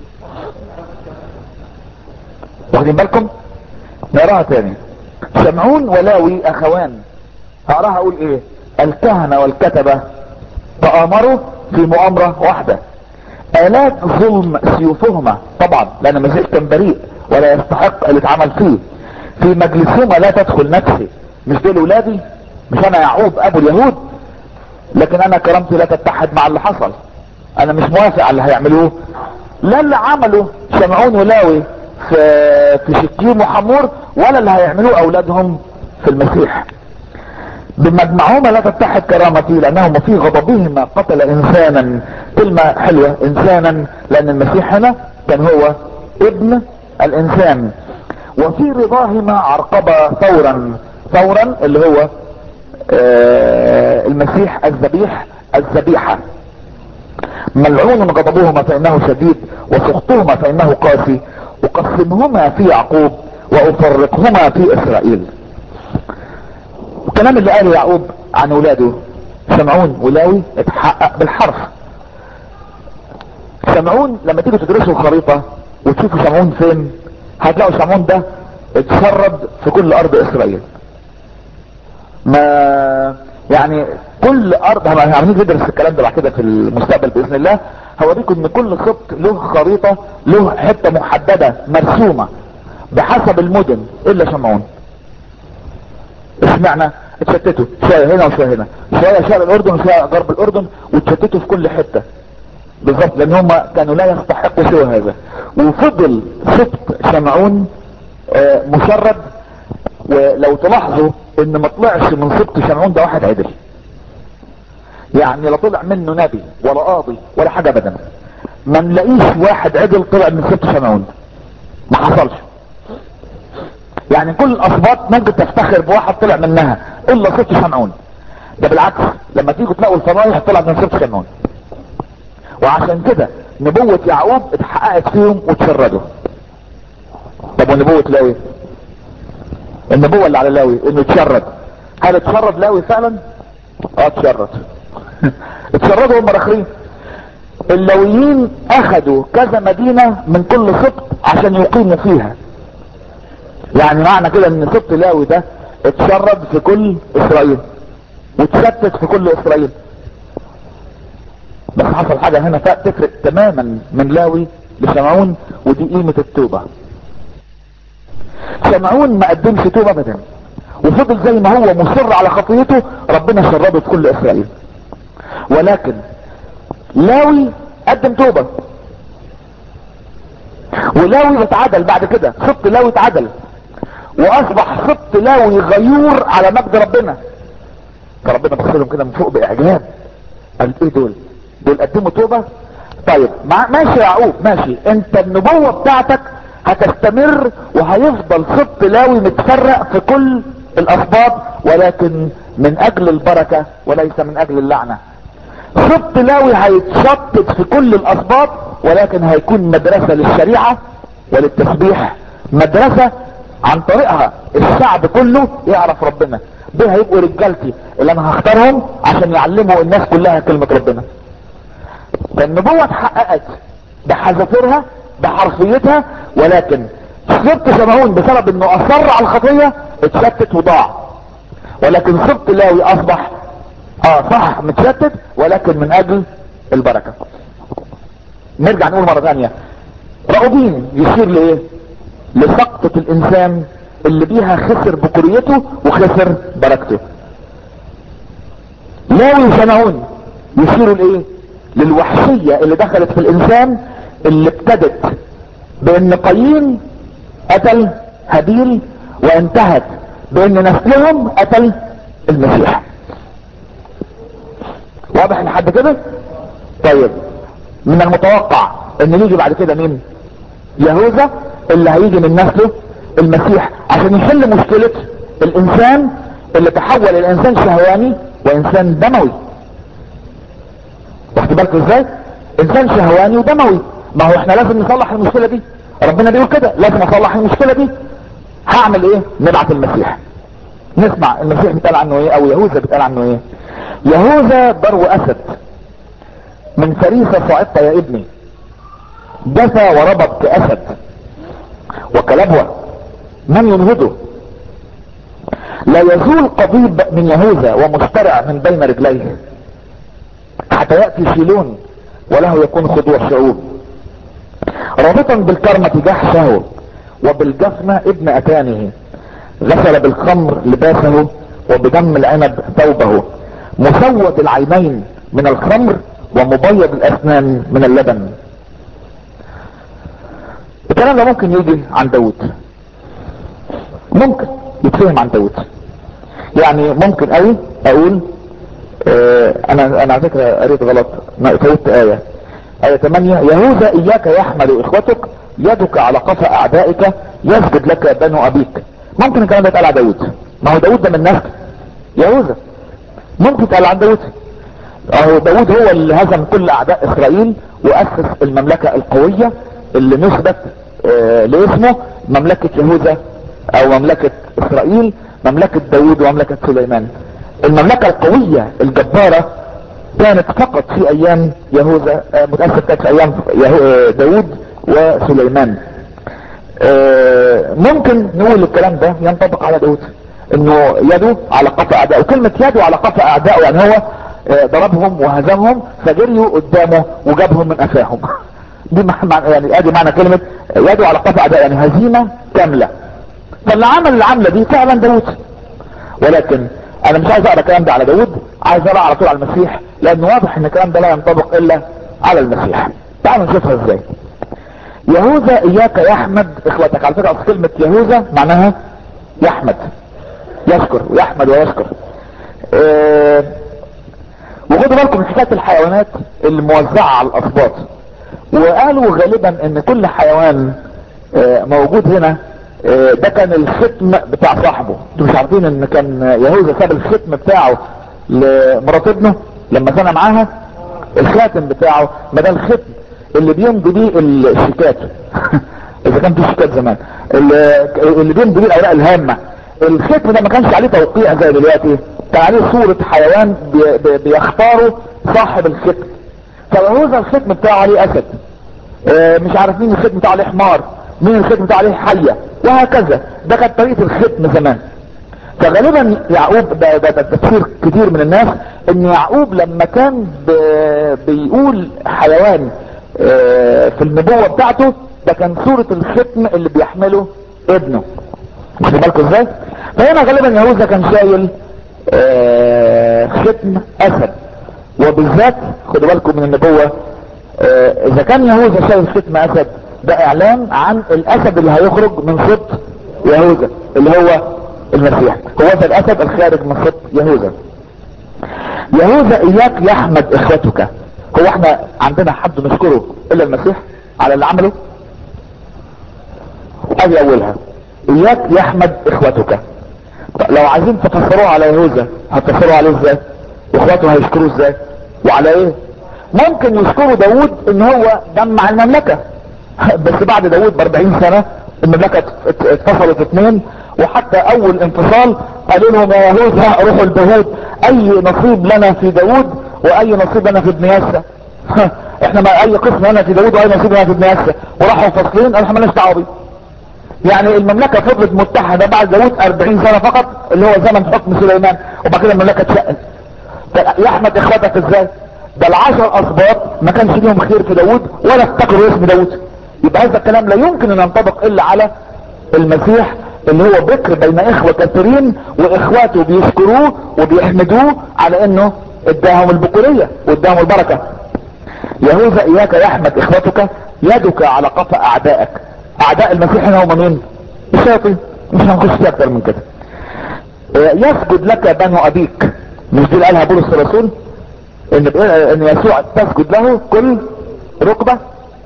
واخدين بالكم نقراها تاني شمعون ولاوي اخوان هقراها اقول ايه الكهنة والكتبة تآمروا في مؤامرة واحدة آلات ظلم سيوفهما طبعا لان المسيح كان بريء ولا يستحق اللي اتعمل فيه في مجلسهما لا تدخل نفسي مش دول ولادي مش انا يعقوب ابو اليهود لكن انا كرامتي لا تتحد مع اللي حصل انا مش موافق على اللي هيعملوه لا اللي عمله شمعون ولاوي في في شكيم وحمور ولا اللي هيعملوه اولادهم في المسيح بمجمعهما لا تتحد كرامتي لانهما في غضبهما قتل انسانا كلمة حلوة انسانا لان المسيح هنا كان هو ابن الانسان وفي رضاهما عرقب ثورا ثورا اللي هو آه المسيح الذبيح الذبيحة ملعون غضبهما فانه شديد وسخطهما فانه قاسي اقسمهما في يعقوب وافرقهما في اسرائيل الكلام اللي قاله يعقوب عن اولاده سمعون ولاوي اتحقق بالحرف سمعون لما تيجوا تدرسوا الخريطة وتشوفوا سمعون فين هتلاقوا سمعون ده اتشرد في كل ارض اسرائيل ما يعني كل ارض هنيجي ندرس الكلام ده بعد كده في المستقبل باذن الله هوريكم ان كل خط له خريطة له حتة محددة مرسومة بحسب المدن الا شمعون اشمعنى اتشتتوا شوية هنا وشوية هنا شوية شرق الاردن وشوية غرب الاردن واتشتتوا في كل حتة بالظبط لان هم كانوا لا يستحقوا سوى هذا وفضل سبط شمعون آه مشرد ولو تلاحظوا ان ما طلعش من سبط شمعون ده واحد عدل يعني لا طلع منه نبي ولا قاضي ولا حاجة ابدا ما نلاقيش واحد عدل طلع من سبط شمعون ما حصلش يعني كل الاسباط ممكن تفتخر بواحد طلع منها الا سبط شمعون ده بالعكس لما تيجوا تلاقوا الفضايح طلع من سبط شمعون وعشان كده نبوة يعقوب اتحققت فيهم وتشردوا طب ونبوة لاوي النبوة اللي على لاوي انه اتشرد هل اتشرد لاوي فعلا اه اتشرد اتشردوا هم راخرين اللاويين اخدوا كذا مدينة من كل سبط عشان يقيموا فيها يعني معنى كده ان سبط لاوي ده اتشرد في كل اسرائيل واتشتت في كل اسرائيل بس حصل حاجة هنا تفرق تماما من لاوي لشمعون ودي قيمة التوبة شمعون ما قدمش توبة ابدا وفضل زي ما هو مصر على خطيته ربنا شرده في كل اسرائيل ولكن لاوي قدم توبة ولاوي اتعدل بعد كده سبط لاوي اتعدل واصبح سبط لاوي غيور على مجد ربنا فربنا بصلهم كده من فوق باعجاب قال ايه دول دول قدموا توبة طيب ماشي يا يعقوب ماشي انت النبوة بتاعتك هتستمر وهيفضل سبط لاوي متفرق في كل الاسباط ولكن من اجل البركة وليس من اجل اللعنة سبط لاوي هيتشتت في كل الاسباط ولكن هيكون مدرسة للشريعة وللتسبيح مدرسة عن طريقها الشعب كله يعرف ربنا دول هيبقوا رجالتي اللي انا هختارهم عشان يعلموا الناس كلها كلمة ربنا فالنبوة اتحققت بحذافيرها بحرفيتها ولكن سبط شمعون بسبب انه اصر على الخطية اتشتت وضاع ولكن سبط لاوي اصبح اه صح متشتت ولكن من اجل البركة نرجع نقول مرة ثانية رأوبين يشير لايه لسقطة الانسان اللي بيها خسر بكريته وخسر بركته لاوي شمعون يشيروا لايه للوحشية اللي دخلت في الانسان اللي ابتدت بان قايين قتل هابيل وانتهت بان نسلهم قتل المسيح واضح لحد كده طيب من المتوقع ان يجي بعد كده مين يهوذا اللي هيجي من نسله المسيح عشان يحل مشكلة الانسان اللي تحول الانسان شهواني وانسان دموي واخد بالكم ازاي انسان شهواني ودموي ما هو احنا لازم نصلح المشكلة دي ربنا بيقول كده لازم اصلح المشكلة دي هعمل ايه نبعت المسيح نسمع المسيح بيتقال عنه ايه او يهوذا بيتقال عنه ايه يهوذا ضرو اسد من فريسة صعدت يا ابني جثى وربط كاسد وكلبوة من ينهضه لا يزول قضيب من يهوذا ومشترع من بين رجليه حتى يأتي شيلون وله يكون خضوع شعوب رابطا بالكرمة جحشه وبالجفنة ابن اتانه غسل بالخمر لباسه وبدم العنب ثوبه مسود العينين من الخمر ومبيض الاسنان من اللبن الكلام ده ممكن يجي عن داود ممكن يتفهم عن داود يعني ممكن قوي اقول اه انا انا على فكره قريت غلط فوتت ايه ايه 8 يهوذا اياك يحمل اخوتك يدك على قفا اعدائك يسجد لك بنو ابيك ممكن الكلام ده يتقال على داود ما هو داود ده من نسل يهوذا ممكن يتقال عن داود اهو داود هو اللي هزم كل اعداء اسرائيل واسس المملكة القوية اللي نسبت اه لاسمه مملكة يهوذا او مملكة اسرائيل مملكة داود ومملكة سليمان المملكة القوية الجبارة كانت فقط في ايام يهوذا اه متأسف كانت في ايام داود وسليمان اه ممكن نقول الكلام ده ينطبق على داود انه يده على قفا اعدائه وكلمة يده على قفا اعدائه يعني هو ضربهم وهزمهم فجريوا قدامه وجابهم من قفاهم دي معنى يعني ادي معنى كلمة يده على قفا اعدائه يعني هزيمة كاملة فاللي عمل العملة دي فعلا داود ولكن انا مش عايز اقرا الكلام ده على داود عايز اقرا على طول على المسيح لان واضح ان الكلام ده لا ينطبق الا على المسيح تعالوا نشوفها ازاي يهوذا اياك يحمد اخوتك على فكره كلمة يهوذا معناها يحمد يشكر ويحمد ويشكر اه وخدوا بالكم من حكايه الحيوانات اللي موزعه على الاسباط وقالوا غالبا ان كل حيوان اه موجود هنا اه ده كان الختم بتاع صاحبه انتوا مش عارفين ان كان يهوذا ساب الختم بتاعه لمرات ابنه لما كان معاها الخاتم بتاعه ما ده الختم اللي بيمضي بيه الشيكات اذا كان في شيكات زمان اللي بيمضي بيه الاوراق الهامه الختم ده ما كانش عليه توقيع زي دلوقتي كان عليه صورة حيوان بي بي بيختاروا صاحب الختم فيهوذا الختم بتاعه عليه اسد اه مش عارف مين الختم بتاعه عليه حمار مين الختم بتاعه عليه حية وهكذا ده كانت طريقة الختم زمان فغالبا يعقوب ده, ده, ده تفسير كتير من الناس ان يعقوب لما كان بيقول حيوان اه في النبوة بتاعته ده كان صورة الختم اللي بيحمله ابنه واخد بالكم ازاي فهنا غالبا يهوذا كان شايل آه ختم اسد وبالذات خدوا بالكم من النبوة آه اذا كان يهوذا شايل ختم اسد ده اعلان عن الاسد اللي هيخرج من صوت يهوذا اللي هو المسيح هو ده الاسد الخارج من صوت يهوذا يهوذا اياك يحمد اخوتك هو احنا عندنا حد نشكره الا المسيح على اللي عمله ادي اولها اياك يحمد اخوتك لو عايزين تفسروه على يهوذا هتفسروه عليه ازاي واخواته هيشكروه ازاي وعلى ايه ممكن يشكروا داود ان هو جمع المملكة بس بعد داود ب 40 سنة المملكة اتفصلت اتنين وحتى اول انفصال قالوا لهم يا يهوذا روحوا لداود اي نصيب لنا في داود واي نصيب لنا في ابن ياسا احنا ما اي قسم لنا في داود واي نصيب لنا في ابن ياسا وراحوا فاصلين قالوا احنا مالناش دعوه بيه يعني المملكة فضلت متحدة بعد داود 40 سنة فقط اللي هو زمن حكم سليمان وبعد كده المملكة اتشقت يحمد اخواتك ازاي ده العشر اسباط ما كانش ليهم خير في داود ولا افتكروا اسم داود يبقى هذا الكلام لا يمكن ان ينطبق الا على المسيح اللي هو بكر بين اخوة كثيرين واخواته بيشكروه وبيحمدوه على انه اداهم البكورية واداهم البركة يهوذا اياك يحمد اخوتك يدك على قفا اعدائك اعداء المسيح هنا هم مين الشياطين مش هنخش فيه اكتر من كده يسجد لك بنو ابيك مش دي اللي قالها بولس الرسول ان ان يسوع تسجد له كل ركبه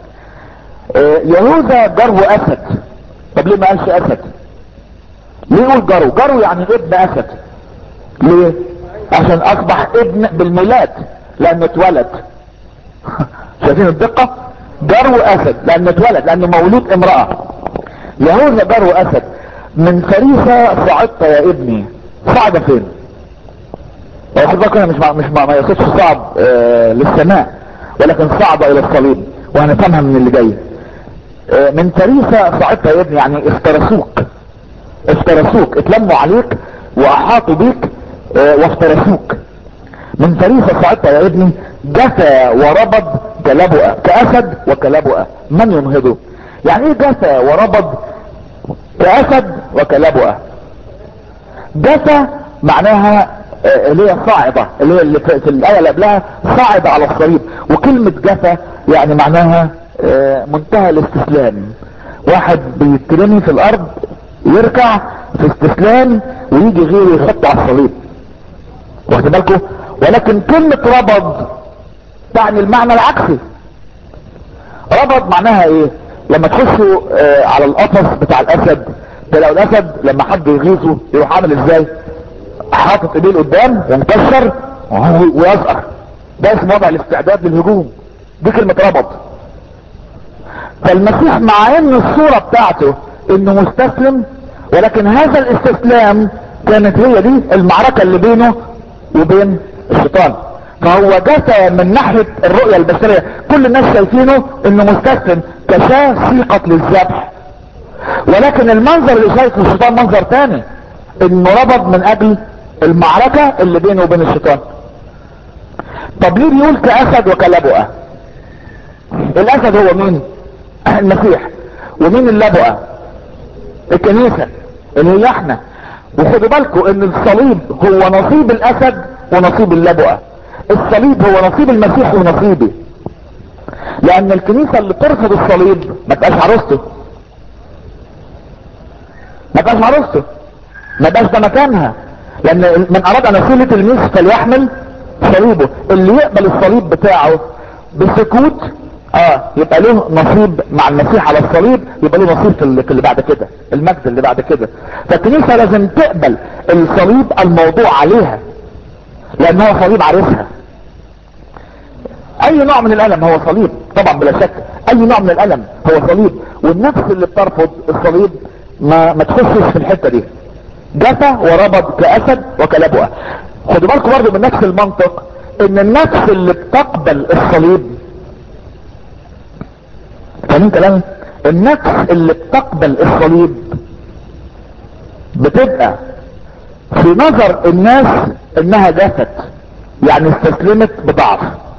يهوذا جرو اسد طب ليه ما قالش اسد ليه يقول جرو جرو يعني ابن اسد ليه عشان اصبح ابن بالميلاد لانه اتولد شايفين الدقه جرو اسد لانه اتولد لانه مولود امرأة يهوذا جرو اسد من فريسة صعدت يا ابني صعد فين واخد بالك مش مع مش مع ما يقصدش صعد آه للسماء ولكن صعد الى الصليب وهنفهمها من اللي جاي آه من فريسة صعدت يا ابني يعني افترسوك افترسوك اتلموا عليك واحاطوا بيك آه وافترسوك من فريسة صعدت يا ابني جثى وربض كلبؤة كأسد وكلبؤة من ينهضه يعني ايه جثى وربض كأسد وكلبؤة جثى معناها اللي هي صاعدة اللي هي اللي في الآية اللي قبلها صاعدة على الصليب وكلمة جثى يعني معناها منتهى الاستسلام واحد بيترمي في الارض يركع في استسلام ويجي غيره يحطه على الصليب واخد بالكم ولكن كلمة ربض تعني المعنى العكسي ربض معناها ايه لما تخشوا آه على القفص بتاع الاسد تلاقوا الاسد لما حد يغيظه يروح عامل ازاي حاطط ايديه لقدام ومكسر ويزقر ده اسمه وضع الاستعداد للهجوم دي كلمة ربض فالمسيح مع ان الصورة بتاعته انه مستسلم ولكن هذا الاستسلام كانت هي دي المعركة اللي بينه وبين الشيطان فهو جثى من ناحية الرؤية البشرية كل الناس شايفينه انه مستسلم كشاة سيقت للذبح ولكن المنظر اللي شايفه الشيطان منظر تاني انه ربط من اجل المعركة اللي بينه وبين الشيطان طب ليه بيقول كأسد وكلبؤة الاسد هو مين المسيح ومين اللبؤة الكنيسة اللي هي احنا وخدوا بالكم ان الصليب هو نصيب الاسد ونصيب اللبؤة الصليب هو نصيب المسيح ونصيبي لان الكنيسة اللي ترفض الصليب ما تبقاش عروسته ما تبقاش عروسته ما تبقاش ده مكانها لان من اراد ان يكون تلميذ فليحمل صليبه اللي يقبل الصليب بتاعه بسكوت اه يبقى له نصيب مع المسيح على الصليب يبقى له نصيب في اللي, في اللي بعد كده المجد اللي بعد كده فالكنيسة لازم تقبل الصليب الموضوع عليها لان هو صليب عارفها اي نوع من الالم هو صليب طبعا بلا شك اي نوع من الالم هو صليب والنفس اللي بترفض الصليب ما ما تخشش في الحته دي جثى وربض كاسد وكلبؤه خدوا بالكم برضه من نفس المنطق ان النفس اللي بتقبل الصليب فاهمين كلامي النفس اللي بتقبل الصليب بتبقى في نظر الناس انها جثت يعني استسلمت بضعف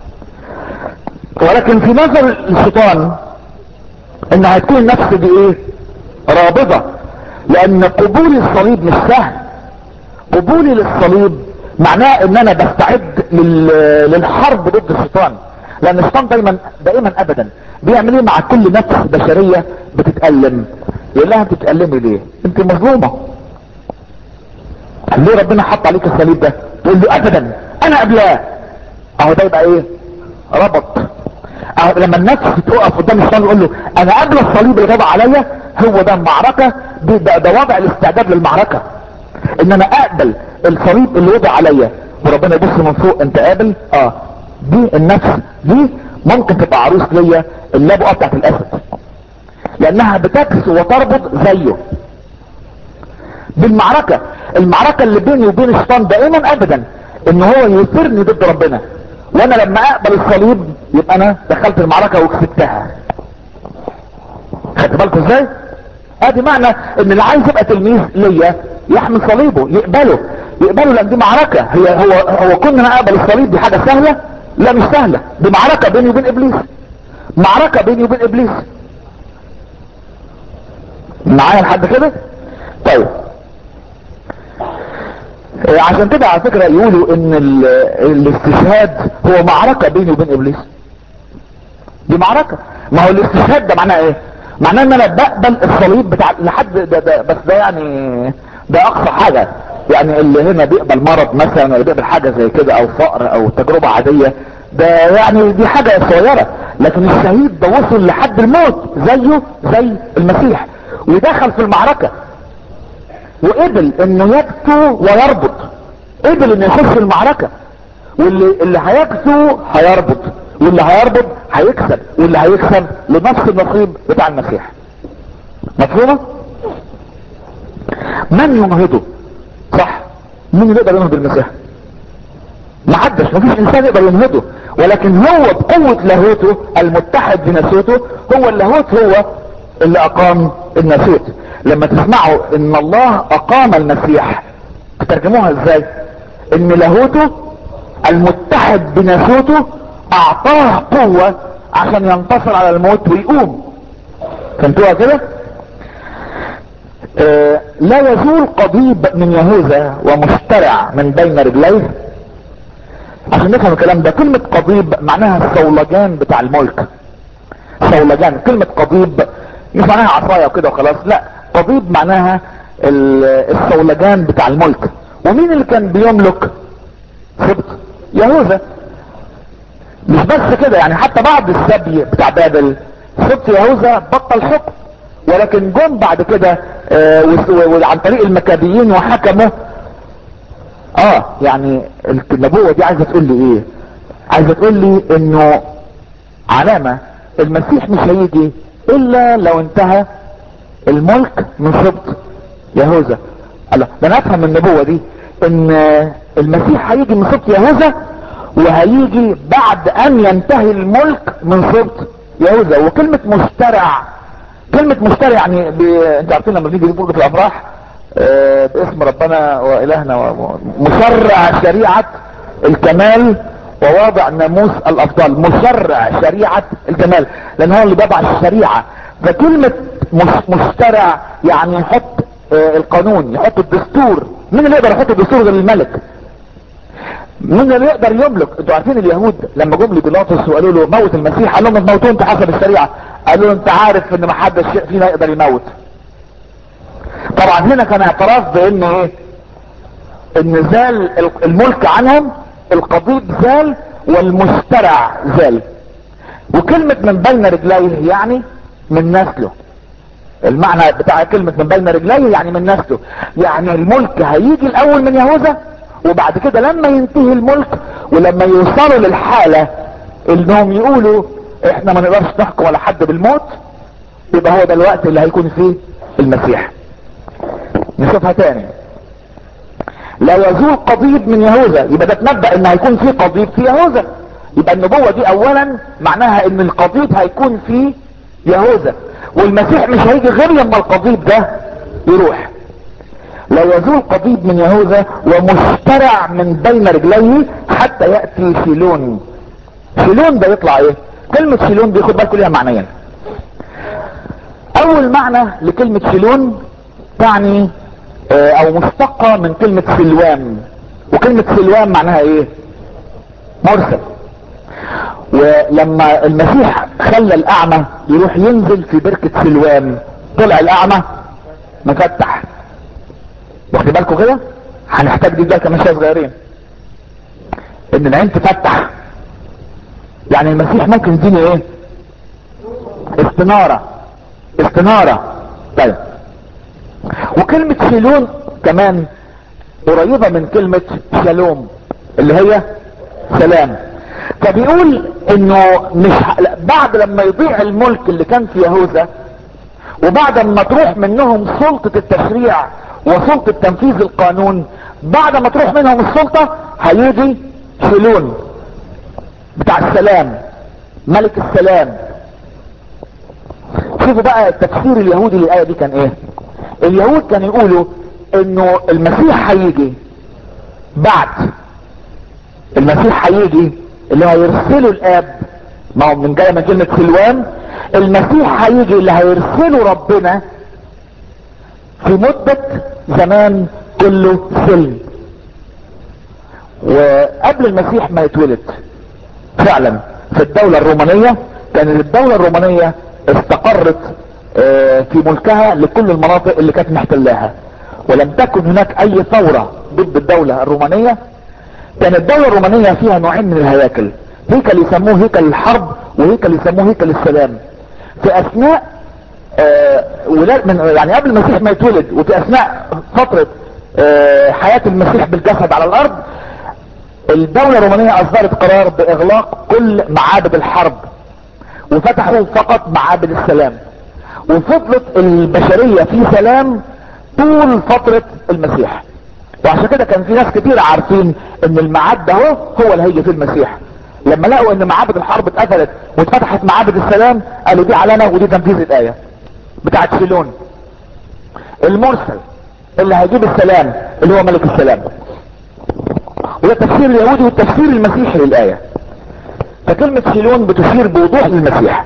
ولكن في نظر الشيطان ان هتكون النفس دي ايه رابضة لان قبول الصليب مش سهل قبولي للصليب معناه ان انا بستعد لل- للحرب ضد الشيطان لان الشيطان دايما دائما ابدا بيعمل ايه مع كل نفس بشرية بتتألم يقول لها انت بتتألمي ليه انت مظلومة ليه ربنا حط عليك الصليب ده تقول له ابدا انا قبلاه اهو ده يبقى ايه ربط أهو لما النفس تقف قدام الشيطان يقول له انا قبل الصليب اللي وضع عليا هو ده المعركة ده, ده, ده وضع الاستعداد للمعركة ان انا اقبل الصليب اللي وضع عليا وربنا يبص من فوق انت قابل اه دي النفس دي ممكن تبقى عروس ليا اللبقة بتاعت الاسد لانها بتكسو وتربط زيه بالمعركة المعركة اللي بيني وبين الشيطان دائما ابدا ان هو يثيرني ضد ربنا وانا لما اقبل الصليب يبقى انا دخلت المعركة وكسبتها خدت بالكم ازاي ادي معنى ان اللي عايز يبقى تلميذ ليا يحمل صليبه يقبله يقبله لان دي معركة هي هو هو كون انا اقبل الصليب دي حاجة سهلة لا مش سهلة دي معركة بيني وبين ابليس معركة بيني وبين ابليس معايا لحد كده طيب آه، عشان كده على فكرة يقولوا ان ال- الاستشهاد هو معركة بيني وبين ابليس دي معركة ما هو الاستشهاد ده معناه ايه معناه ان انا بقبل الصليب بتاع لحد ده, ده بس ده يعني ده اقصى حاجة يعني اللي هنا بيقبل مرض مثلا ولا بيقبل حاجة زي كده او فقر او تجربة عادية ده يعني دي حاجة صغيرة لكن الشهيد ده وصل لحد الموت زيه زي المسيح ودخل في المعركة وقبل انه يكتو ويربط قبل انه يخش المعركة واللي اللي هيكتو هيربط واللي هيربط هيكسب واللي هيكسب لنفس النصيب بتاع المسيح مفهومة من ينهضه صح مين اللي يقدر ينهض المسيح محدش مفيش انسان يقدر ينهضه ولكن هو بقوة لاهوته المتحد بناسوته هو اللاهوت هو اللي اقام الناسوت لما تسمعوا ان الله اقام المسيح تترجموها ازاي ان لاهوته المتحد بناسوته اعطاه قوة عشان ينتصر على الموت ويقوم فهمتوها كده آه لا يزول قضيب من يهوذا ومشترع من بين رجليه عشان نفهم الكلام ده كلمة قضيب معناها الصولجان بتاع الملك صولجان كلمة قضيب مش معناها عصاية وكده وخلاص لا قضيب معناها ال- الصولجان بتاع الملك ومين اللي كان بيملك سبط يهوذا مش بس كده يعني حتى بعد السبي بتاع بابل سبط يهوذا بطل حكم ولكن جم بعد كده آه، وس- وعن طريق المكابيين وحكموا اه يعني النبوة دي عايزة تقول لي ايه عايزة تقول لي انه علامة المسيح مش هيجي الا لو انتهى الملك من سبط يهوذا الله ده انا افهم من النبوة دي ان المسيح هيجي من سبط يهوذا وهيجي بعد ان ينتهي الملك من سبط يهوذا وكلمة مشترع كلمة مشترع يعني ب... انت عارفين لما بنيجي نقول في الافراح آه، باسم ربنا والهنا و... مشرع شريعة الكمال وواضع ناموس الافضال مشرع شريعة الكمال لان هو اللي بيضع الشريعة فكلمة مش مشترع يعني يحط آه، القانون يحط الدستور مين اللي يقدر يحط الدستور غير الملك مين اللي يقدر يملك انتوا عارفين اليهود لما جم لبيلاطس وقالوا له موت المسيح قال لهم تموتوه انت حسب الشريعه قالوا له انت عارف ان ما حدش فينا يقدر يموت طبعا هنا كان اعتراف بان ايه ان زال الملك عنهم القضيب زال والمشترع زال وكلمة من بين رجليه يعني من نسله المعنى بتاع كلمة من بين رجليه يعني من نسله يعني الملك هيجي الاول من يهوذا وبعد كده لما ينتهي الملك ولما يوصلوا للحالة انهم يقولوا احنا ما نقدرش نحكم على حد بالموت يبقى هو ده الوقت اللي هيكون فيه المسيح نشوفها تاني لا يزول قضيب من يهوذا يبقى ده تنبأ ان هيكون في قضيب في يهوذا يبقى النبوة دي اولا معناها ان القضيب هيكون في يهوذا والمسيح مش هيجي غير لما القضيب ده يروح لا يزول قضيب من يهوذا ومشترع من بين رجليه حتى يأتي شيلون شيلون ده يطلع ايه كلمة شيلون دي خد بالكم ليها معنيين اول معنى لكلمة شيلون تعني آه، او مشتقة من كلمة سلوان وكلمة سلوان معناها ايه مرسل ولما المسيح خلى الاعمى يروح ينزل في بركة سلوان طلع الاعمى مفتح واخد بالكم كده هنحتاج دي ده كمان شويه صغيرين ان العين تفتح يعني المسيح ممكن يديني ايه استنارة استنارة طيب وكلمة شيلون كمان قريبة من كلمة شالوم اللي هي سلام فبيقول انه مش ه- لا، بعد لما يضيع الملك اللي كان في يهوذا وبعد ما تروح منهم سلطة التشريع وسلطة تنفيذ القانون بعد ما تروح منهم السلطة هيجي شيلون بتاع السلام ملك السلام شوفوا بقى التفسير اليهودي للآية دي كان ايه اليهود كانوا يقولوا انه المسيح هيجي بعد المسيح هيجي اللي هو يرسله الاب ما هو من جاي من كلمة سلوان المسيح هيجي اللي هيرسله ربنا في مدة زمان كله سلم وقبل المسيح ما يتولد فعلا في الدولة الرومانية كانت الدولة الرومانية استقرت آه، في ملكها لكل المناطق اللي كانت محتلاها ولم تكن هناك اي ثورة ضد الدولة الرومانية كانت الدولة الرومانية فيها نوعين من الهياكل هيكل يسموه هيكل الحرب وهيكل يسموه هيكل السلام في اثناء آه، ولاد من يعني قبل المسيح ما يتولد وفي اثناء فترة آه، حياة المسيح بالجسد على الارض الدولة الرومانية اصدرت قرار باغلاق كل معابد الحرب وفتحوا فقط معابد السلام وفضلت البشرية في سلام طول فترة المسيح وعشان كده كان في ناس كتير عارفين ان الميعاد ده هو هو اللي هيجي فيه المسيح لما لقوا ان معابد الحرب اتقفلت واتفتحت معابد السلام قالوا دي علامة ودي تنفيذ الآية بتاعت شيلون المرسل اللي هيجيب السلام اللي هو ملك السلام وده التفسير اليهودي والتفسير المسيحي للآية فكلمة شيلون بتشير بوضوح للمسيح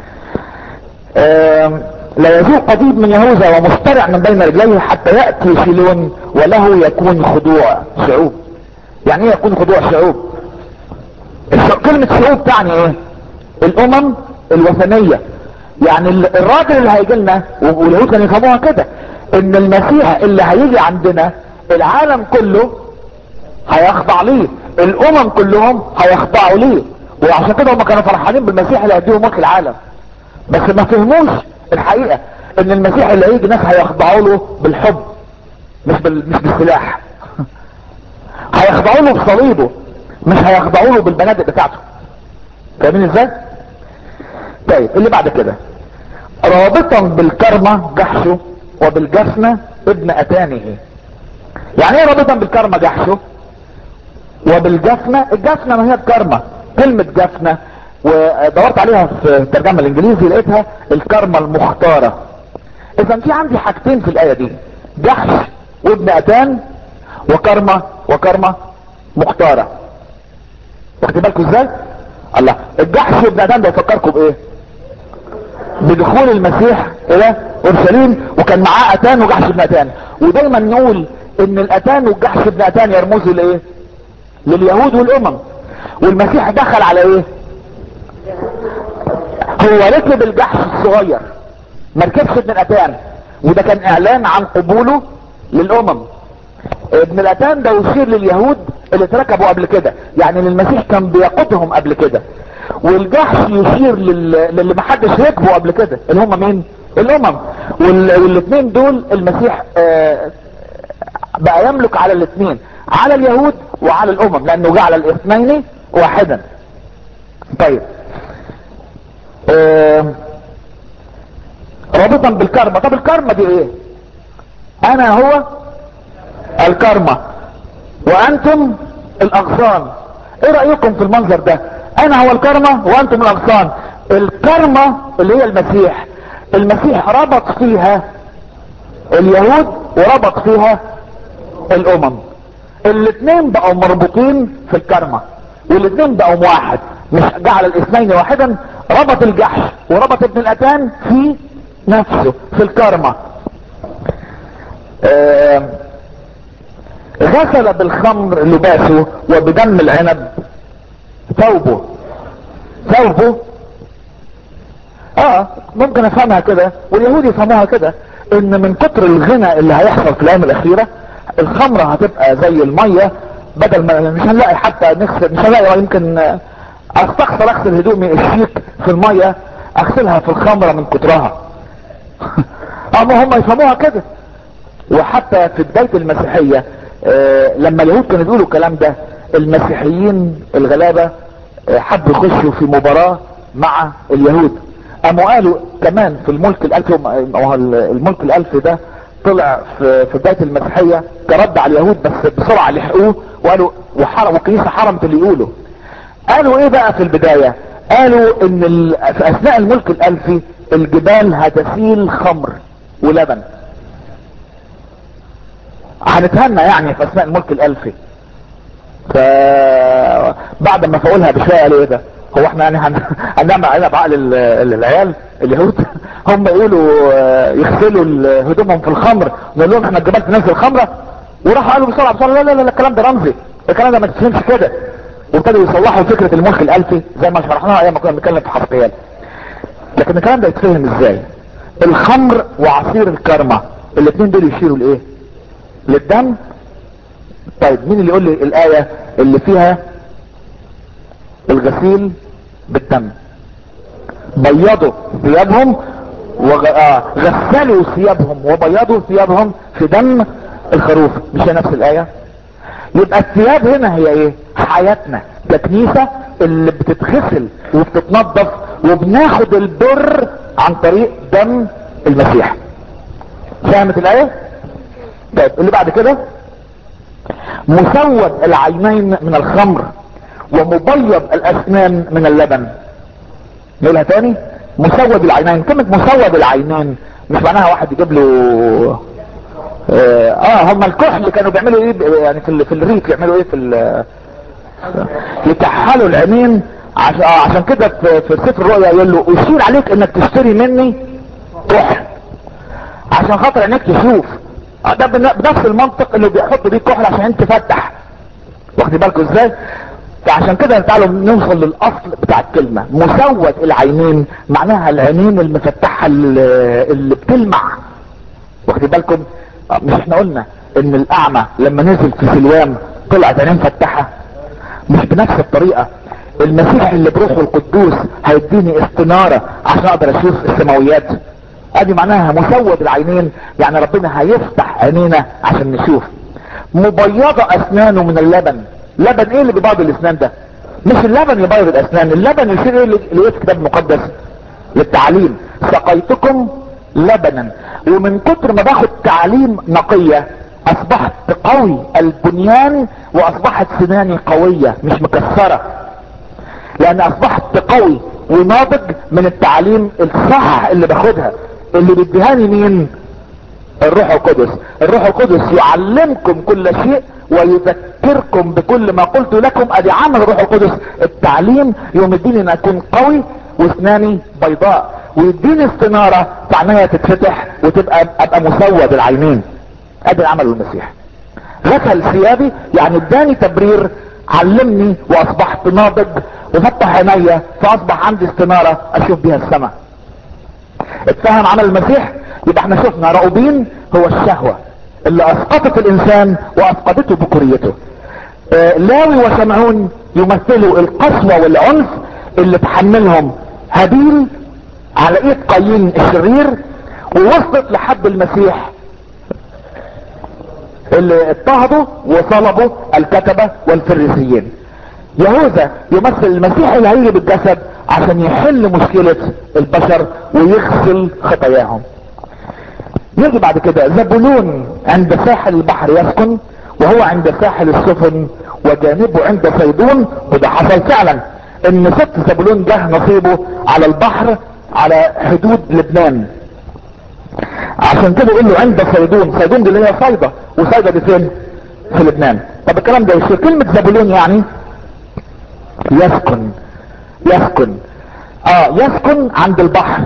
آم، لا يزول قضيب من يهوذا ومشترع من بين رجليه حتى يأتي شيلون وله يكون خضوع شعوب يعني ايه يكون خضوع شعوب الش- كلمة شعوب تعني ايه الامم الوثنية يعني ال- الراجل اللي هيجي لنا واليهود كانوا يفهموها كده
ان المسيح اللي هيجي عندنا العالم كله هيخضع ليه الامم كلهم هيخضعوا ليه وعشان كده هم كانوا فرحانين بالمسيح اللي هيديهم ملك العالم بس ما فهموش الحقيقة ان المسيح اللي هيجي ناس هيخضعوا له بالحب مش بال... مش بالسلاح هيخضعوا له بصليبه مش هيخضعوا له بالبنادق بتاعته فاهمين ازاي طيب اللي بعد كده رابطا بالكرمة جحشه وبالجفنة ابن اتانه يعني ايه رابطا بالكرمة جحشه وبالجفنة الجفنة ما هي الكرمة كلمة جفنة ودورت عليها في الترجمة الانجليزي لقيتها الكرمة المختارة اذا في عندي حاجتين في الاية دي جحش وابن اتان وكرمة وكرمة مختارة واخد بالكم ازاي الله الجحش وابن اتان ده يفكركم بايه بدخول المسيح الى اورشليم وكان معاه اتان وجحش ابن اتان ودايما نقول ان الاتان والجحش ابن اتان يرمزوا لايه لليهود والامم والمسيح دخل على ايه هو ركب الجحش الصغير ما ركبش ابن الاتان وده كان اعلان عن قبوله للامم ابن الاتان ده يشير لليهود اللي اتركبوا قبل كده يعني المسيح كان بيقودهم قبل كده والجحش يشير لل... للي محدش ركبه قبل كده اللي هم مين الامم وال... والاثنين دول المسيح آه بقى يملك على الاثنين على اليهود وعلى الامم لانه جعل الاثنين واحدا طيب آه رابطا بالكرمة طب الكرمة دي ايه انا هو الكرمة وانتم الاغصان ايه رأيكم في المنظر ده انا هو الكرمة وانتم الاغصان الكرمة اللي هي المسيح المسيح ربط فيها اليهود وربط فيها الامم الاثنين بقوا مربوطين في الكرمة والاثنين بقوا واحد مش جعل الاثنين واحدا ربط الجحش وربط ابن الاتان في نفسه في الكرمة آه غسل بالخمر لباسه وبدم العنب ثوبه ثوبه اه ممكن افهمها كده واليهود يفهموها كده ان من كتر الغنى اللي هيحصل في الايام الاخيرة الخمرة هتبقى زي المية بدل ما مش هنلاقي حتى نغسل مش هنلاقي يمكن استخسر اغسل هدومي الشيك في المية اغسلها في الخمرة من كترها اما هم يفهموها كده وحتى في بداية المسيحية آه لما اليهود كانوا بيقولوا الكلام ده المسيحيين الغلابة آه حبوا يخشوا في مباراة مع اليهود قاموا قالوا كمان في الملك الالف الملك الالف ده طلع في, في بداية المسيحية كرد على اليهود بس بسرعة لحقوه وقالوا وحرموا الكنيسة حرمت اللي يقولوا قالوا ايه بقى في البداية قالوا ان في اثناء الملك الالفي الجبال هتسيل خمر ولبن هنتهنى يعني في اثناء الملك الالفي ف بعد ما فقولها بشوية قالوا ايه ده هو احنا يعني هن... هنعمل علينا بعقل العيال اليهود هم يقولوا يغسلوا هدومهم في الخمر نقول لهم احنا الجبال تنزل خمرة وراحوا قالوا بسرعة بسرعة لا لا لا, لا الكلام ده رمزي الكلام ده ما تفهمش كده وابتدوا يصلحوا فكرة الملك الالفي زي ما شرحناها ايام ما كنا بنتكلم في حسقيال لكن الكلام ده يتفهم ازاي الخمر وعصير الكرمة الاثنين دول يشيروا لايه للدم طيب مين اللي يقول لي الاية اللي فيها الغسيل بالدم بيضوا ثيابهم وغ... آه. غسلوا ثيابهم وبيضوا ثيابهم في دم الخروف مش هي نفس الايه يبقى الثياب هنا هي ايه حياتنا ككنيسة اللي بتتغسل وبتتنظف وبناخد البر عن طريق دم المسيح فهمت الايه طيب اللي بعد كده مسود العينين من الخمر ومبيض الاسنان من اللبن نقولها تاني مسود العينين كلمة مسود العينين مش معناها واحد يجيب له اه, آه هم الكحل كانوا بيعملوا ايه يعني في, في الريف يعملوا ايه في يكحلوا العينين عشان, آه عشان كده في, في سفر الرؤيا يقول له اشير عليك انك تشتري مني كحل عشان خاطر عينيك تشوف ده بنفس المنطق اللي بيحطوا بيه كحل عشان انت تفتح واخدين بالكم ازاي فعشان كده تعالوا نوصل للاصل بتاع الكلمة مسود العينين معناها العينين المفتحة اللي, اللي بتلمع واخدين بالكم آه، مش احنا قلنا ان الاعمى لما نزل في سلوان طلعت عينيه مفتحه مش بنفس الطريقه المسيح اللي بروحه القدوس هيديني استناره عشان اقدر اشوف السماويات ادي معناها مسود العينين يعني ربنا هيفتح عينينا عشان نشوف مبيضة اسنانه من اللبن لبن ايه اللي بيبيض الاسنان ده مش اللبن اللي بيبيض الاسنان اللبن يصير ايه اللي اللي في الكتاب المقدس للتعليم سقيتكم لبنا ومن كتر ما باخد تعليم نقية اصبحت قوي البنيان واصبحت سناني قوية مش مكسرة لان اصبحت قوي وناضج من التعليم الصح اللي باخدها اللي بيديهاني مين الروح القدس الروح القدس يعلمكم كل شيء ويذكركم بكل ما قلت لكم ادي عمل الروح القدس التعليم يوم يديني ان اكون قوي واسناني بيضاء ويديني استنارة فعناية تتفتح وتبقى ابقى مسود العينين ادي عمل المسيح غسل ثيابي يعني اداني تبرير علمني واصبحت ناضج وفتح عينيا فاصبح عندي استنارة اشوف بيها السماء اتفهم عمل المسيح يبقى احنا شفنا راؤوبين هو الشهوة اللي اسقطت الانسان واسقطته بكريته آه لاوي وشمعون يمثلوا القسوة والعنف اللي تحملهم هابيل على ايد قايين الشرير ووصلت لحد المسيح اللي اضطهدوا وصلبوا الكتبة والفريسيين يهوذا يمثل المسيح اللي هيجي بالجسد عشان يحل مشكلة البشر ويغسل خطاياهم يجي بعد كده زبولون عند ساحل البحر يسكن وهو عند ساحل السفن وجانبه عند صيدون وده حصل فعلا ان ست زبولون جه نصيبه على البحر على حدود لبنان عشان كده يقول له عند صيدون صيدون دي اللي هي صيدا وصيدا دي فين في لبنان طب الكلام ده يصير كلمة زبولون يعني يسكن يسكن اه يسكن عند البحر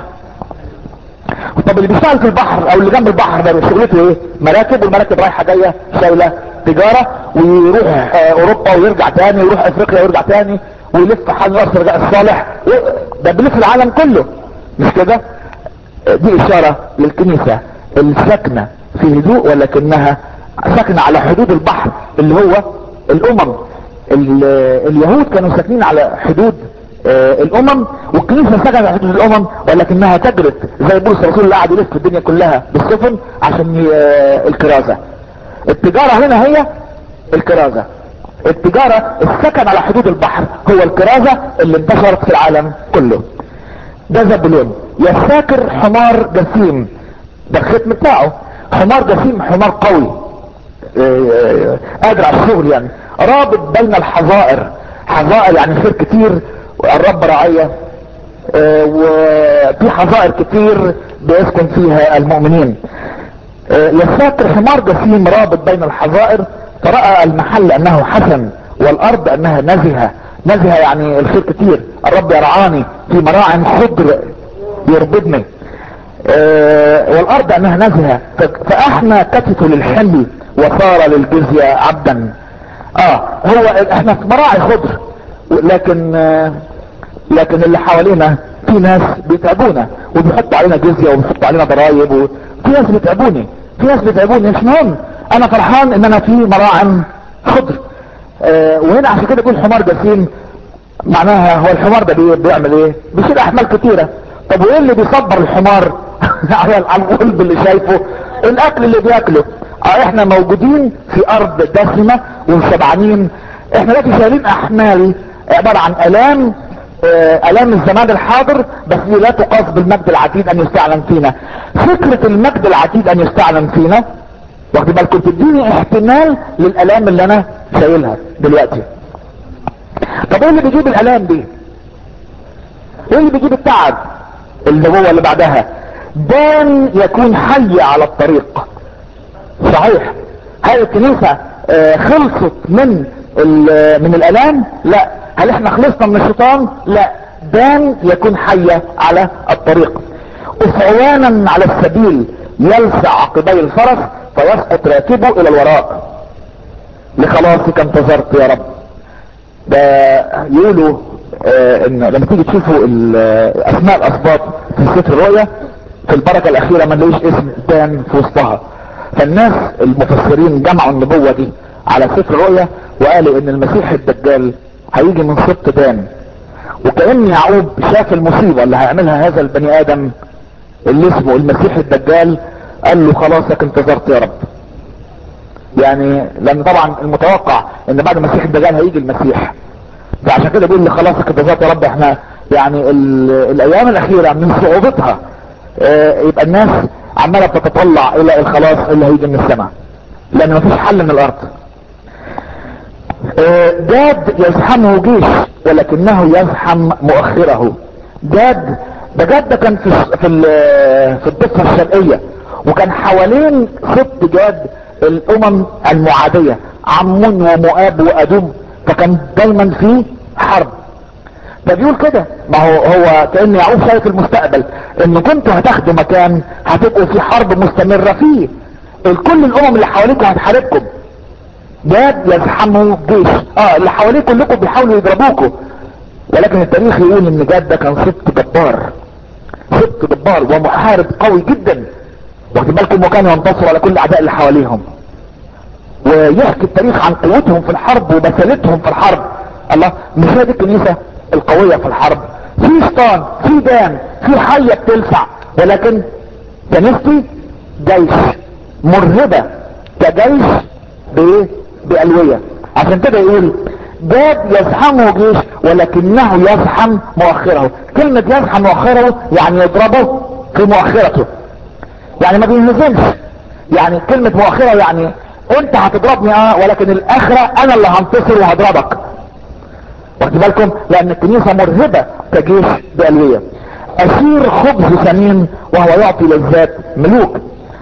طب اللي بيشتغل في البحر او اللي جنب البحر ده شغلته ايه مراكب والمراكب رايحه جايه شايله تجاره ويروح آه اوروبا ويرجع تاني ويروح افريقيا ويرجع تاني ويلف حال راس الرجاء الصالح ده بيلف العالم كله مش كده دي اشاره للكنيسه الساكنه في هدوء ولكنها ساكنه على حدود البحر اللي هو الامم اليهود كانوا ساكنين على حدود آه الامم والكنيسه سكنت على حدود الامم ولكنها تجرت زي بولس الرسول اللي قاعد يلف الدنيا كلها بالسفن عشان آه الكرازه التجاره هنا هي الكرازه التجاره السكن على حدود البحر هو الكرازه اللي انتشرت في العالم كله ده زبلون يساكر حمار جسيم ده الختم بتاعه حمار جسيم حمار قوي آه قادر على الشغل يعني رابط بين الحظائر حظائر يعني خير كتير الرب رعية اه وفي حظائر كتير بيسكن فيها المؤمنين اه يسافر حمار جسيم رابط بين الحظائر فرأى المحل انه حسن والارض انها نزهة نزهة يعني الخير كتير الرب يرعاني في مراع خضر يربطني اه والارض انها نزهة فاحنا كتفه للحمل وصار للجزية عبدا اه هو احنا في مراعي خضر لكن لكن اللي حوالينا في ناس بيتعبونا وبيحطوا علينا جزية وبيحطوا علينا ضرائب وفي ناس بيتعبوني في ناس بيتعبوني مش مهم انا فرحان ان انا في مراعم خضر اه وهنا عشان كده يقول حمار جسيم معناها هو الحمار ده بيعمل ايه بيشيل احمال كتيرة طب وايه اللي بيصبر الحمار على القلب اللي شايفه الاكل اللي بياكله اه احنا موجودين في ارض دسمة وشبعانين احنا دلوقتي شايلين احمال عبارة عن الام اه الام الزمان الحاضر بس دي لا تقاس بالمجد العتيد ان يستعلن فينا فكرة المجد العتيد ان يستعلن فينا واخد بالكم تديني احتمال للالام اللي انا شايلها دلوقتي طب ايه اللي بيجيب الالام دي ايه اللي بيجيب التعب اللي هو اللي بعدها دان يكون حي على الطريق صحيح هل الكنيسة اه خلصت من من الالام لا هل احنا خلصنا من الشيطان لا دان يكون حية على الطريق افعوانا على السبيل يلسع عقبي الفرس فيسقط راكبه الى الوراء لخلاصك انتظرت يا رب ده يقولوا اه ان لما تيجي تشوفوا اسماء الاسباط في سفر الرؤيا في البركة الاخيرة ما نلاقيش اسم دان في وسطها فالناس المفسرين جمعوا النبوة دي على سفر رؤيا وقالوا ان المسيح الدجال هيجي من سبط دان وكأن يعقوب شاف المصيبة اللي هيعملها هذا البني ادم اللي اسمه المسيح الدجال قال له خلاصك انتظرت يا رب يعني لان طبعا المتوقع ان بعد المسيح الدجال هيجي المسيح فعشان كده بيقول لي خلاصك انتظرت يا رب احنا يعني ال- الايام الاخيرة من صعوبتها اه يبقى الناس عمالة بتتطلع الى الخلاص اللي هيجي من السماء لان مفيش حل من الارض اه جاد يزحمه جيش ولكنه يزحم مؤخره جاد ده جاد ده كان في في ال- في الضفه الشرقيه وكان حوالين ست جاد الامم المعاديه عمون ومؤاب وادوم فكان دايما في حرب ده بيقول كده ما هو هو كان يعقوب شايف المستقبل ان كنتوا هتاخدوا مكان هتبقوا في حرب مستمره فيه الكل الامم اللي حواليكم هتحاربكم جاد يزحموا جيش اه اللي حواليه كلكم بيحاولوا يضربوكوا ولكن التاريخ يقول ان جاد ده كان ست جبار ست جبار ومحارب قوي جدا واخد بالكم وكانوا ينتصروا على كل الاعداء اللي حواليهم ويحكي التاريخ عن قوتهم في الحرب وبسالتهم في الحرب الله مش هي دي الكنيسه القويه في الحرب في شيطان في دان في حيه بتلسع ولكن كنيستي جيش مرهبه كجيش بايه بالويه عشان كده يقول جاد يزحمه جيش ولكنه يزحم مؤخره كلمة يزحم مؤخره يعني يضربه في مؤخرته يعني ما بينهزمش يعني كلمة مؤخرة يعني انت هتضربني اه ولكن الاخرة انا اللي هنتصر وهضربك واخد بالكم لان الكنيسة مرهبة كجيش بألوية اسير خبز سمين وهو يعطي للذات ملوك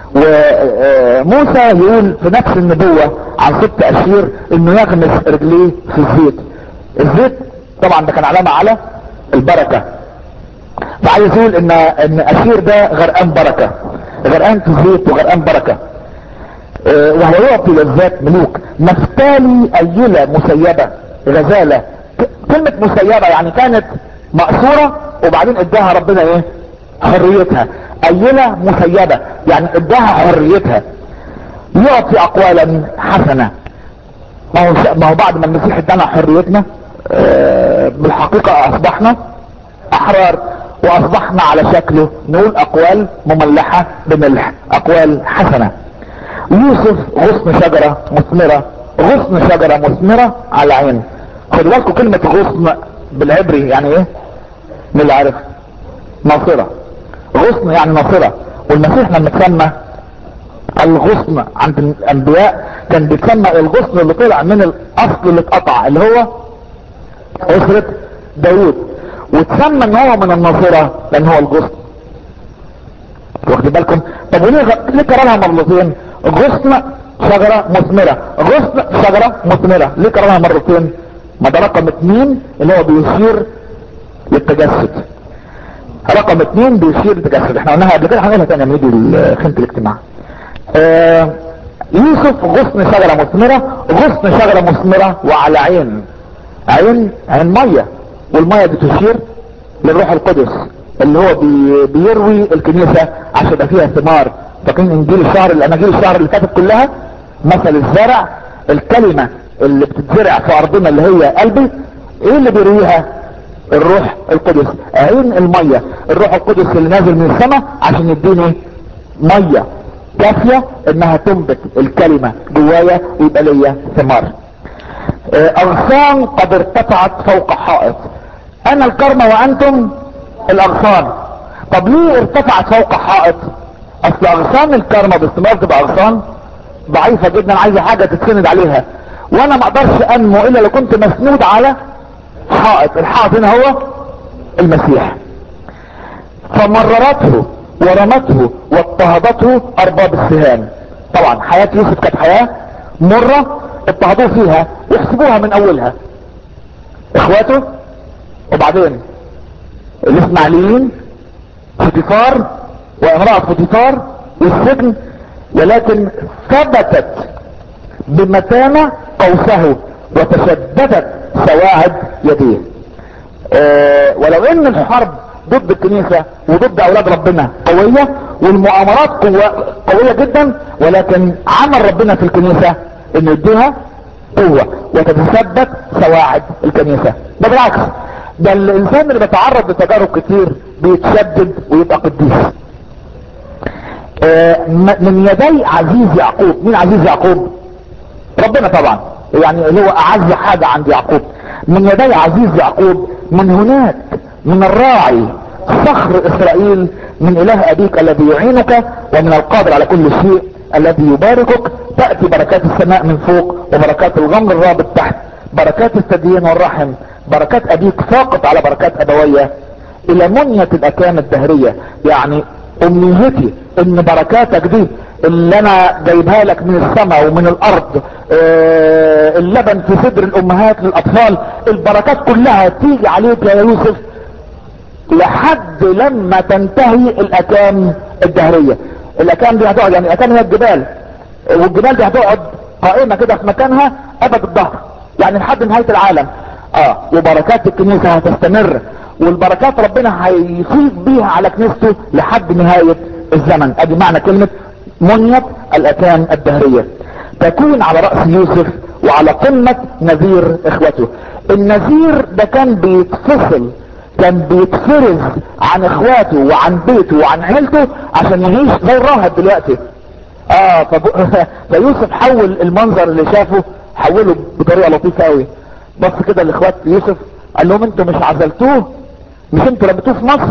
وموسى يقول في نفس النبوة عن ست اشير انه يغمس رجليه في الزيت الزيت طبعا ده كان علامة على البركة فعايز يقول ان ان اشير ده غرقان بركة غرقان في الزيت وغرقان بركة اه وهو يعطي للذات ملوك نفتالي ايلة مسيبة غزالة ك- كلمة مسيبة يعني كانت مأسورة وبعدين اداها ربنا ايه حريتها ايلة مسيبة يعني اداها حريتها يعطي اقوالا حسنة ما هو ما هو بعد ما المسيح ادانا حريتنا آه، بالحقيقة اصبحنا احرار واصبحنا على شكله نقول اقوال مملحة بملح اقوال حسنة يوسف غصن شجرة مثمرة غصن شجرة مثمرة على عين خدوا بالكم كلمة غصن بالعبري يعني ايه مين اللي عارف ناصرة غصن يعني ناصرة والمسيح لما اتسمى الغصن عند الانبياء كان بيتسمى الغصن اللي طلع من الاصل اللي اتقطع اللي هو اسرة داوود وتسمى ان هو من الناصرة لان هو الغصن واخد بالكم طب وليه غ- ليه كررها مرتين غصن شجرة مثمرة غصن شجرة مثمرة ليه كررها مرتين ما ده رقم اتنين اللي هو بيشير للتجسد رقم اتنين بيشير للتجسد احنا قلناها قبل كده هنقولها تاني لما نيجي خيمة الاجتماع آه يوسف غصن شجرة مثمرة غصن شجرة مثمرة وعلى عين عين عين مية والمية دي تشير للروح القدس اللي هو بي بيروي الكنيسة عشان يبقى فيها ثمار فاكرين انجيل الشهر الاناجيل الشهر اللي فاتت كلها مثل الزرع الكلمة اللي بتتزرع في ارضنا اللي هي قلبي ايه اللي بيرويها الروح القدس عين المية الروح القدس اللي نازل من السماء عشان يديني مية كافية انها تنبت الكلمة جوايا ويبقى ليا ثمار آه، اغصان قد ارتفعت فوق حائط انا الكرمة وانتم الاغصان طب ليه ارتفعت فوق حائط اصل اغصان الكرمة باستمرار تبقى اغصان ضعيفة جدا عايزة حاجة تتسند عليها وانا ما اقدرش انمو الا لو كنت مسنود على حائط الحائط هنا هو المسيح فمررته ورمته واضطهدته ارباب السهام طبعا حياة يوسف كانت حياة مرة اضطهدوه فيها يحسبوها من اولها اخواته وبعدين الاسماعيليين فوتيفار وامرأة فوتيفار والسجن ولكن ثبتت بمتانة قوسه وتشددت سواعد يديه أه ولو ان الحرب ضد الكنيسة وضد اولاد ربنا قوية والمؤامرات قوة قوية جدا ولكن عمل ربنا في الكنيسة انه يديها قوة وتتثبت سواعد الكنيسة ده بالعكس ده الانسان اللي بيتعرض لتجارب كتير بيتشدد ويبقى قديس آه، م- من يدي عزيز يعقوب مين عزيز يعقوب ربنا طبعا يعني اللي هو اعز حاجة عند يعقوب من يدي عزيز يعقوب من هناك من الراعي صخر اسرائيل من اله ابيك الذي يعينك ومن القادر على كل شيء الذي يباركك تأتي بركات السماء من فوق وبركات الغمر الرابط تحت بركات الثديين والرحم بركات ابيك ساقط على بركات ابوية الى منية الاكام الدهرية يعني امنيتي ان بركاتك دي اللي انا جايبها لك من السماء ومن الارض آه، اللبن في صدر الامهات للاطفال البركات كلها تيجي عليك يا يوسف لحد لما تنتهي الاكام الدهرية الاكام دي هتقعد يعني الاكام هي الجبال والجبال دي هتقعد قائمة كده في مكانها ابد الظهر يعني لحد نهاية العالم اه وبركات الكنيسة هتستمر والبركات ربنا هيفيض بيها على كنيسته لحد نهاية الزمن ادي معنى كلمة منية الاكام الدهرية تكون على رأس يوسف وعلى قمة نذير اخوته النذير ده كان بيتفصل كان بيتفرز عن اخواته وعن بيته وعن عيلته عشان يعيش زي الراهب دلوقتي اه فب... فيوسف حول المنظر اللي شافه حوله بطريقة لطيفة قوي بص كده لاخوات يوسف قال لهم انتوا مش عزلتوه مش انتوا ربيتوه في مصر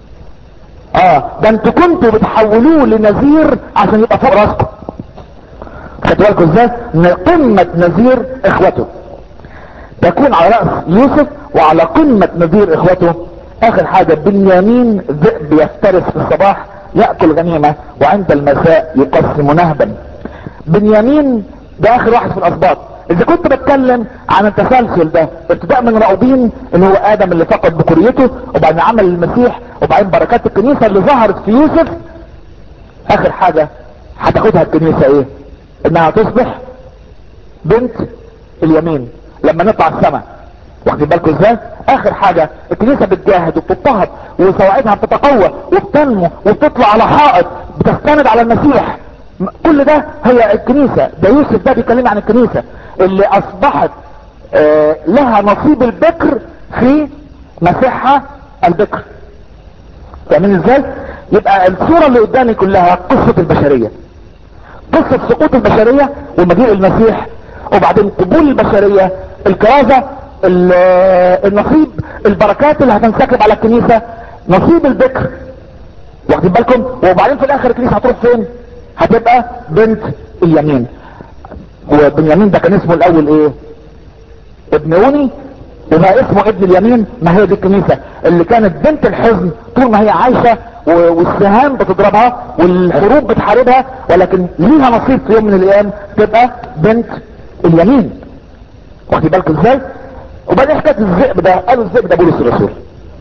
اه ده انتوا كنتوا بتحولوه لنذير عشان يبقى فوق راسكم خدتوا بالكم ازاي من قمة نذير اخوته تكون على رأس يوسف وعلى قمة نذير اخوته اخر حاجة بنيامين ذئب يفترس في الصباح يأكل غنيمة وعند المساء يقسم نهبا بنيامين ده اخر واحد في الاسباط اذا كنت بتكلم عن التسلسل ده ابتداء من راؤوبين اللي هو ادم اللي فقد بكوريته وبعدين عمل المسيح وبعدين بركات الكنيسة اللي ظهرت في يوسف اخر حاجة هتاخدها الكنيسة ايه انها تصبح بنت اليمين لما نطلع السماء واخدين بالكم ازاي اخر حاجة الكنيسة بتجاهد وبتضطهد وسواعدها بتتقوى وبتنمو وبتطلع على حائط بتستند على المسيح م- كل ده هي الكنيسة ده يوسف ده بيكلم عن الكنيسة اللي اصبحت آه لها نصيب البكر في مسيحها البكر فاهمين ازاي يبقى الصورة اللي قدامي كلها قصة البشرية قصة سقوط البشرية ومجيء المسيح وبعدين قبول البشرية الكرازة ال- النصيب البركات اللي هتنسكب على الكنيسة نصيب البكر واخدين بالكم وبعدين في الاخر الكنيسة هتروح فين هتبقى بنت اليمين وبنيامين ده كان اسمه الاول ايه ابن اوني وبقى اسمه ابن اليمين ما هي دي الكنيسة اللي كانت بنت الحزن طول ما هي عايشة و- والسهام بتضربها والحروب بتحاربها ولكن ليها نصيب في يوم من الايام تبقى بنت اليمين واخدين بالكم ازاي وبعدين حكايه الذئب ده قالوا الذئب ده بولس الرسول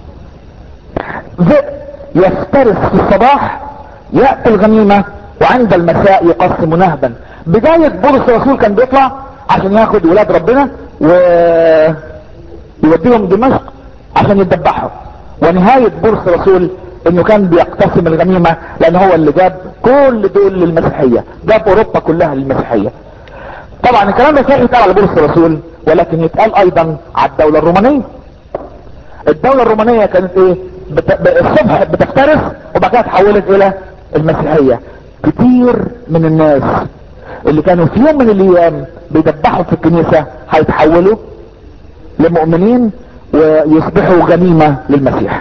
ذئب يفترس في الصباح يأكل غنيمة وعند المساء يقسم نهبا بداية بولس الرسول كان بيطلع عشان ياخد ولاد ربنا و يوديهم دمشق عشان يتذبحوا ونهاية بولس الرسول انه كان بيقتسم الغنيمة لان هو اللي جاب كل دول للمسيحية جاب اوروبا كلها للمسيحية طبعا الكلام ده صحيح يتقال على بولس الرسول ولكن يتقال ايضا على الدولة الرومانية الدولة الرومانية كانت ايه بت... ب- الصبح بتفترس وبعد كده اتحولت الى المسيحية كتير من الناس اللي كانوا في يوم من الايام بيدبحوا في الكنيسة هيتحولوا لمؤمنين ويصبحوا غنيمة للمسيح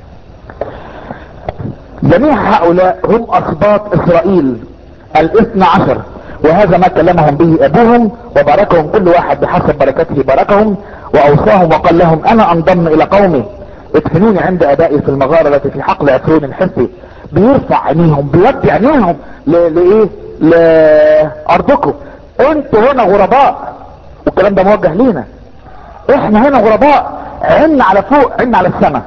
جميع هؤلاء هم اسباط اسرائيل الاثنى عشر وهذا ما كلمهم به ابوهم وباركهم كل واحد بحسب بركته باركهم واوصاهم وقال لهم انا انضم الى قومي ادفنوني عند ابائي في المغارة التي في حقل عفرون الحسي بيرفع عينيهم بيودي عينيهم ل- لايه لارضكم انتوا هنا غرباء والكلام ده موجه لينا احنا هنا غرباء عنا على فوق عنا على السماء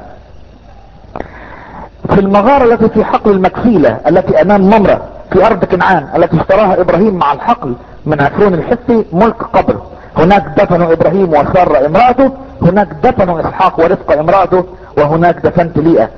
في المغارة التي في حقل المكفيلة التي امام ممرة في ارض كنعان التي اشتراها ابراهيم مع الحقل من عفرون الحثي ملك قبر هناك دفنوا ابراهيم وسارة امرأته هناك دفنوا اسحاق ورفقة امرأته وهناك دفنت ليئة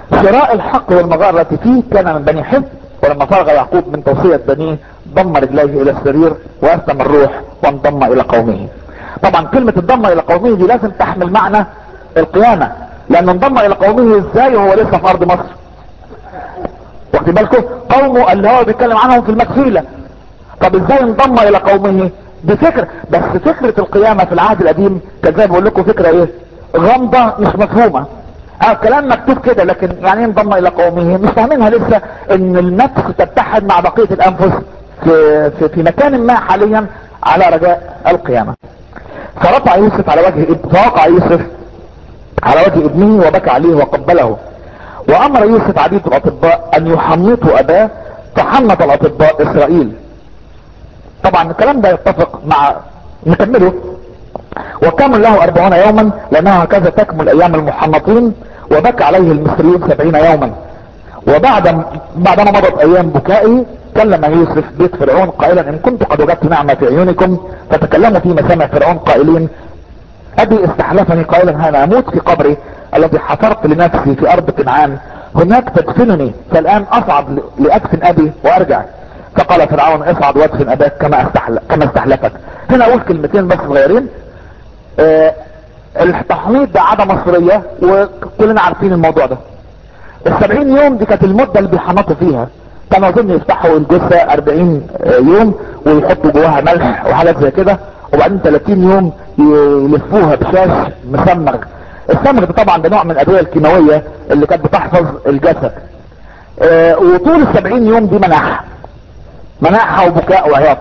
شراء الحق والمغارة التي فيه كان من بني حزب ولما فرغ يعقوب من توصية بنيه ضم رجليه الى السرير واسلم الروح وانضم الى قومه طبعا كلمة انضم الى قومه دي لازم تحمل معنى القيامة لانه انضم الى قومه ازاي وهو لسه في ارض مصر واخد بالكم قومه اللي هو بيتكلم عنهم في المكفيلة طب ازاي انضم الى قومه دي فكرة بس فكرة القيامة في العهد القديم كان زي بقول لكم فكرة ايه غامضة مش مفهومة اه كلام مكتوب كده لكن يعني ايه انضم الى قومه مش فاهمينها لسه ان النفس تتحد مع بقية الانفس في, في, في مكان ما حاليا على رجاء القيامة فرفع يوسف على وجه اب- فوقع يوسف على وجه ابنه وبكى عليه وقبله وامر يوسف عبيد الاطباء ان يحنطوا اباه فحنط الاطباء اسرائيل طبعا الكلام ده يتفق مع نكمله وكمل له أربعون يوما لأنها هكذا تكمل أيام المحنطين وبكى عليه المصريون سبعين يوما وبعد بعدما مضت أيام بكائه كلم يوسف بيت فرعون قائلا إن كنت قد وجدت نعمة في عيونكم فتكلموا في مسامع فرعون قائلين أبي استحلفني قائلا أنا أموت في قبري الذي حفرت لنفسي في أرض كنعان هناك تدفنني فالآن أصعد ل- لأدفن أبي وأرجع فقال فرعون اصعد وادفن أباك كما استحل... كما استحلفك هنا أقول كلمتين بس صغيرين آه، التحنيط ده عادة مصرية وكلنا عارفين الموضوع ده السبعين يوم دي كانت المدة اللي بيحنطوا فيها كانوا اظن يفتحوا الجثة اربعين يوم ويحطوا جواها ملح وحاجات زي كده وبعدين 30 يوم يلفوها بشاش مسمغ السمغ ده طبعا ده نوع من الادوية الكيماوية اللي كانت بتحفظ الجسد آه، وطول السبعين يوم دي مناحة مناحة وبكاء وعياط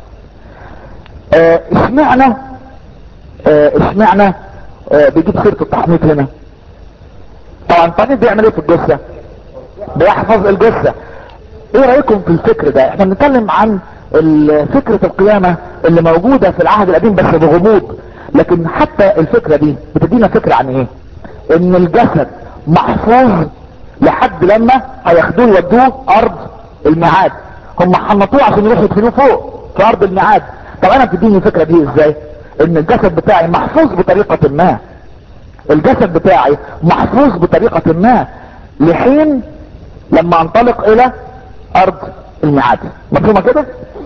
آه، اشمعنى آه، اشمعنى آه، بيجيب سيرة التحنيط هنا طبعا التحنيط بيعمل ايه في الجثة بيحفظ الجثة ايه رأيكم في الفكر ده احنا بنتكلم عن ال- فكرة القيامة اللي موجودة في العهد القديم بس بغموض لكن حتى الفكرة دي بتدينا فكرة عن ايه ان الجسد محفوظ لحد لما هياخدوه يودوه ارض الميعاد هم حنطوه عشان يروحوا يدفنوه فوق في ارض الميعاد طب انا بتديني الفكرة دي ازاي ان الجسد بتاعي محفوظ بطريقة ما الجسد بتاعي محفوظ بطريقة ما لحين لما انطلق الى ارض الميعاد مفهومة كده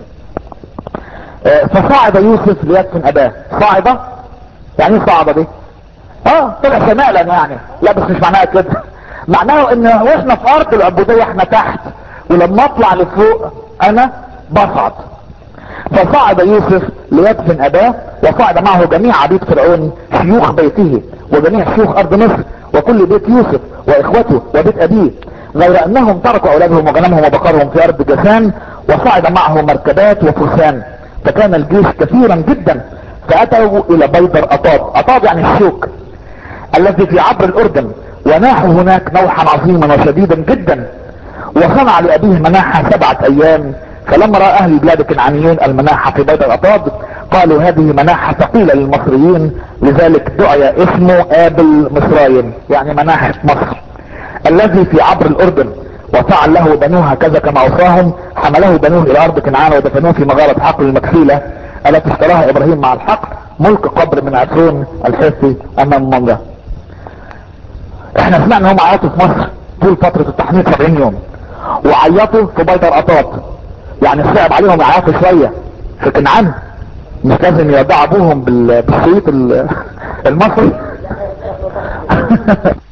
آه، فصعد يوسف ليدفن اباه صعد يعني ايه صعد دي اه طلع شمالا يعني لا بس مش معناها كده معناه ان واحنا في ارض العبودية احنا تحت ولما اطلع لفوق انا بصعد فصعد يوسف ليدفن اباه وصعد معه جميع عبيد فرعون شيوخ بيته وجميع شيوخ ارض مصر وكل بيت يوسف واخوته وبيت ابيه غير انهم تركوا اولادهم وغنمهم وبقرهم في ارض جسان وصعد معه مركبات وفرسان فكان الجيش كثيرا جدا فاتوا الى بيدر اطاب اطاب يعني الشوك الذي في عبر الاردن وناحوا هناك نوحا عظيما وشديدا جدا وصنع لابيه مناحة سبعة ايام فلما راى اهل البلاد الكنعانيين المناحة في بيت الاطاب قالوا هذه مناحة ثقيلة للمصريين لذلك دعي اسمه ابل مصرايم يعني مناحة مصر الذي في عبر الاردن وفعل له بنوه هكذا كما اوصاهم حمله بنوه الى ارض كنعان ودفنوه في مغارة حقل المكفيلة التي اشتراها ابراهيم مع الحق ملك قبر من عفرون الحثي امام منجا احنا سمعنا ان هم عيطوا في مصر طول فترة التحنيط 70 يوم وعيطوا في بيت القطاط يعني صعب عليهم يعيطوا شوية في كنعان مش لازم يودعوا ابوهم بال- بالصيت ال- المصري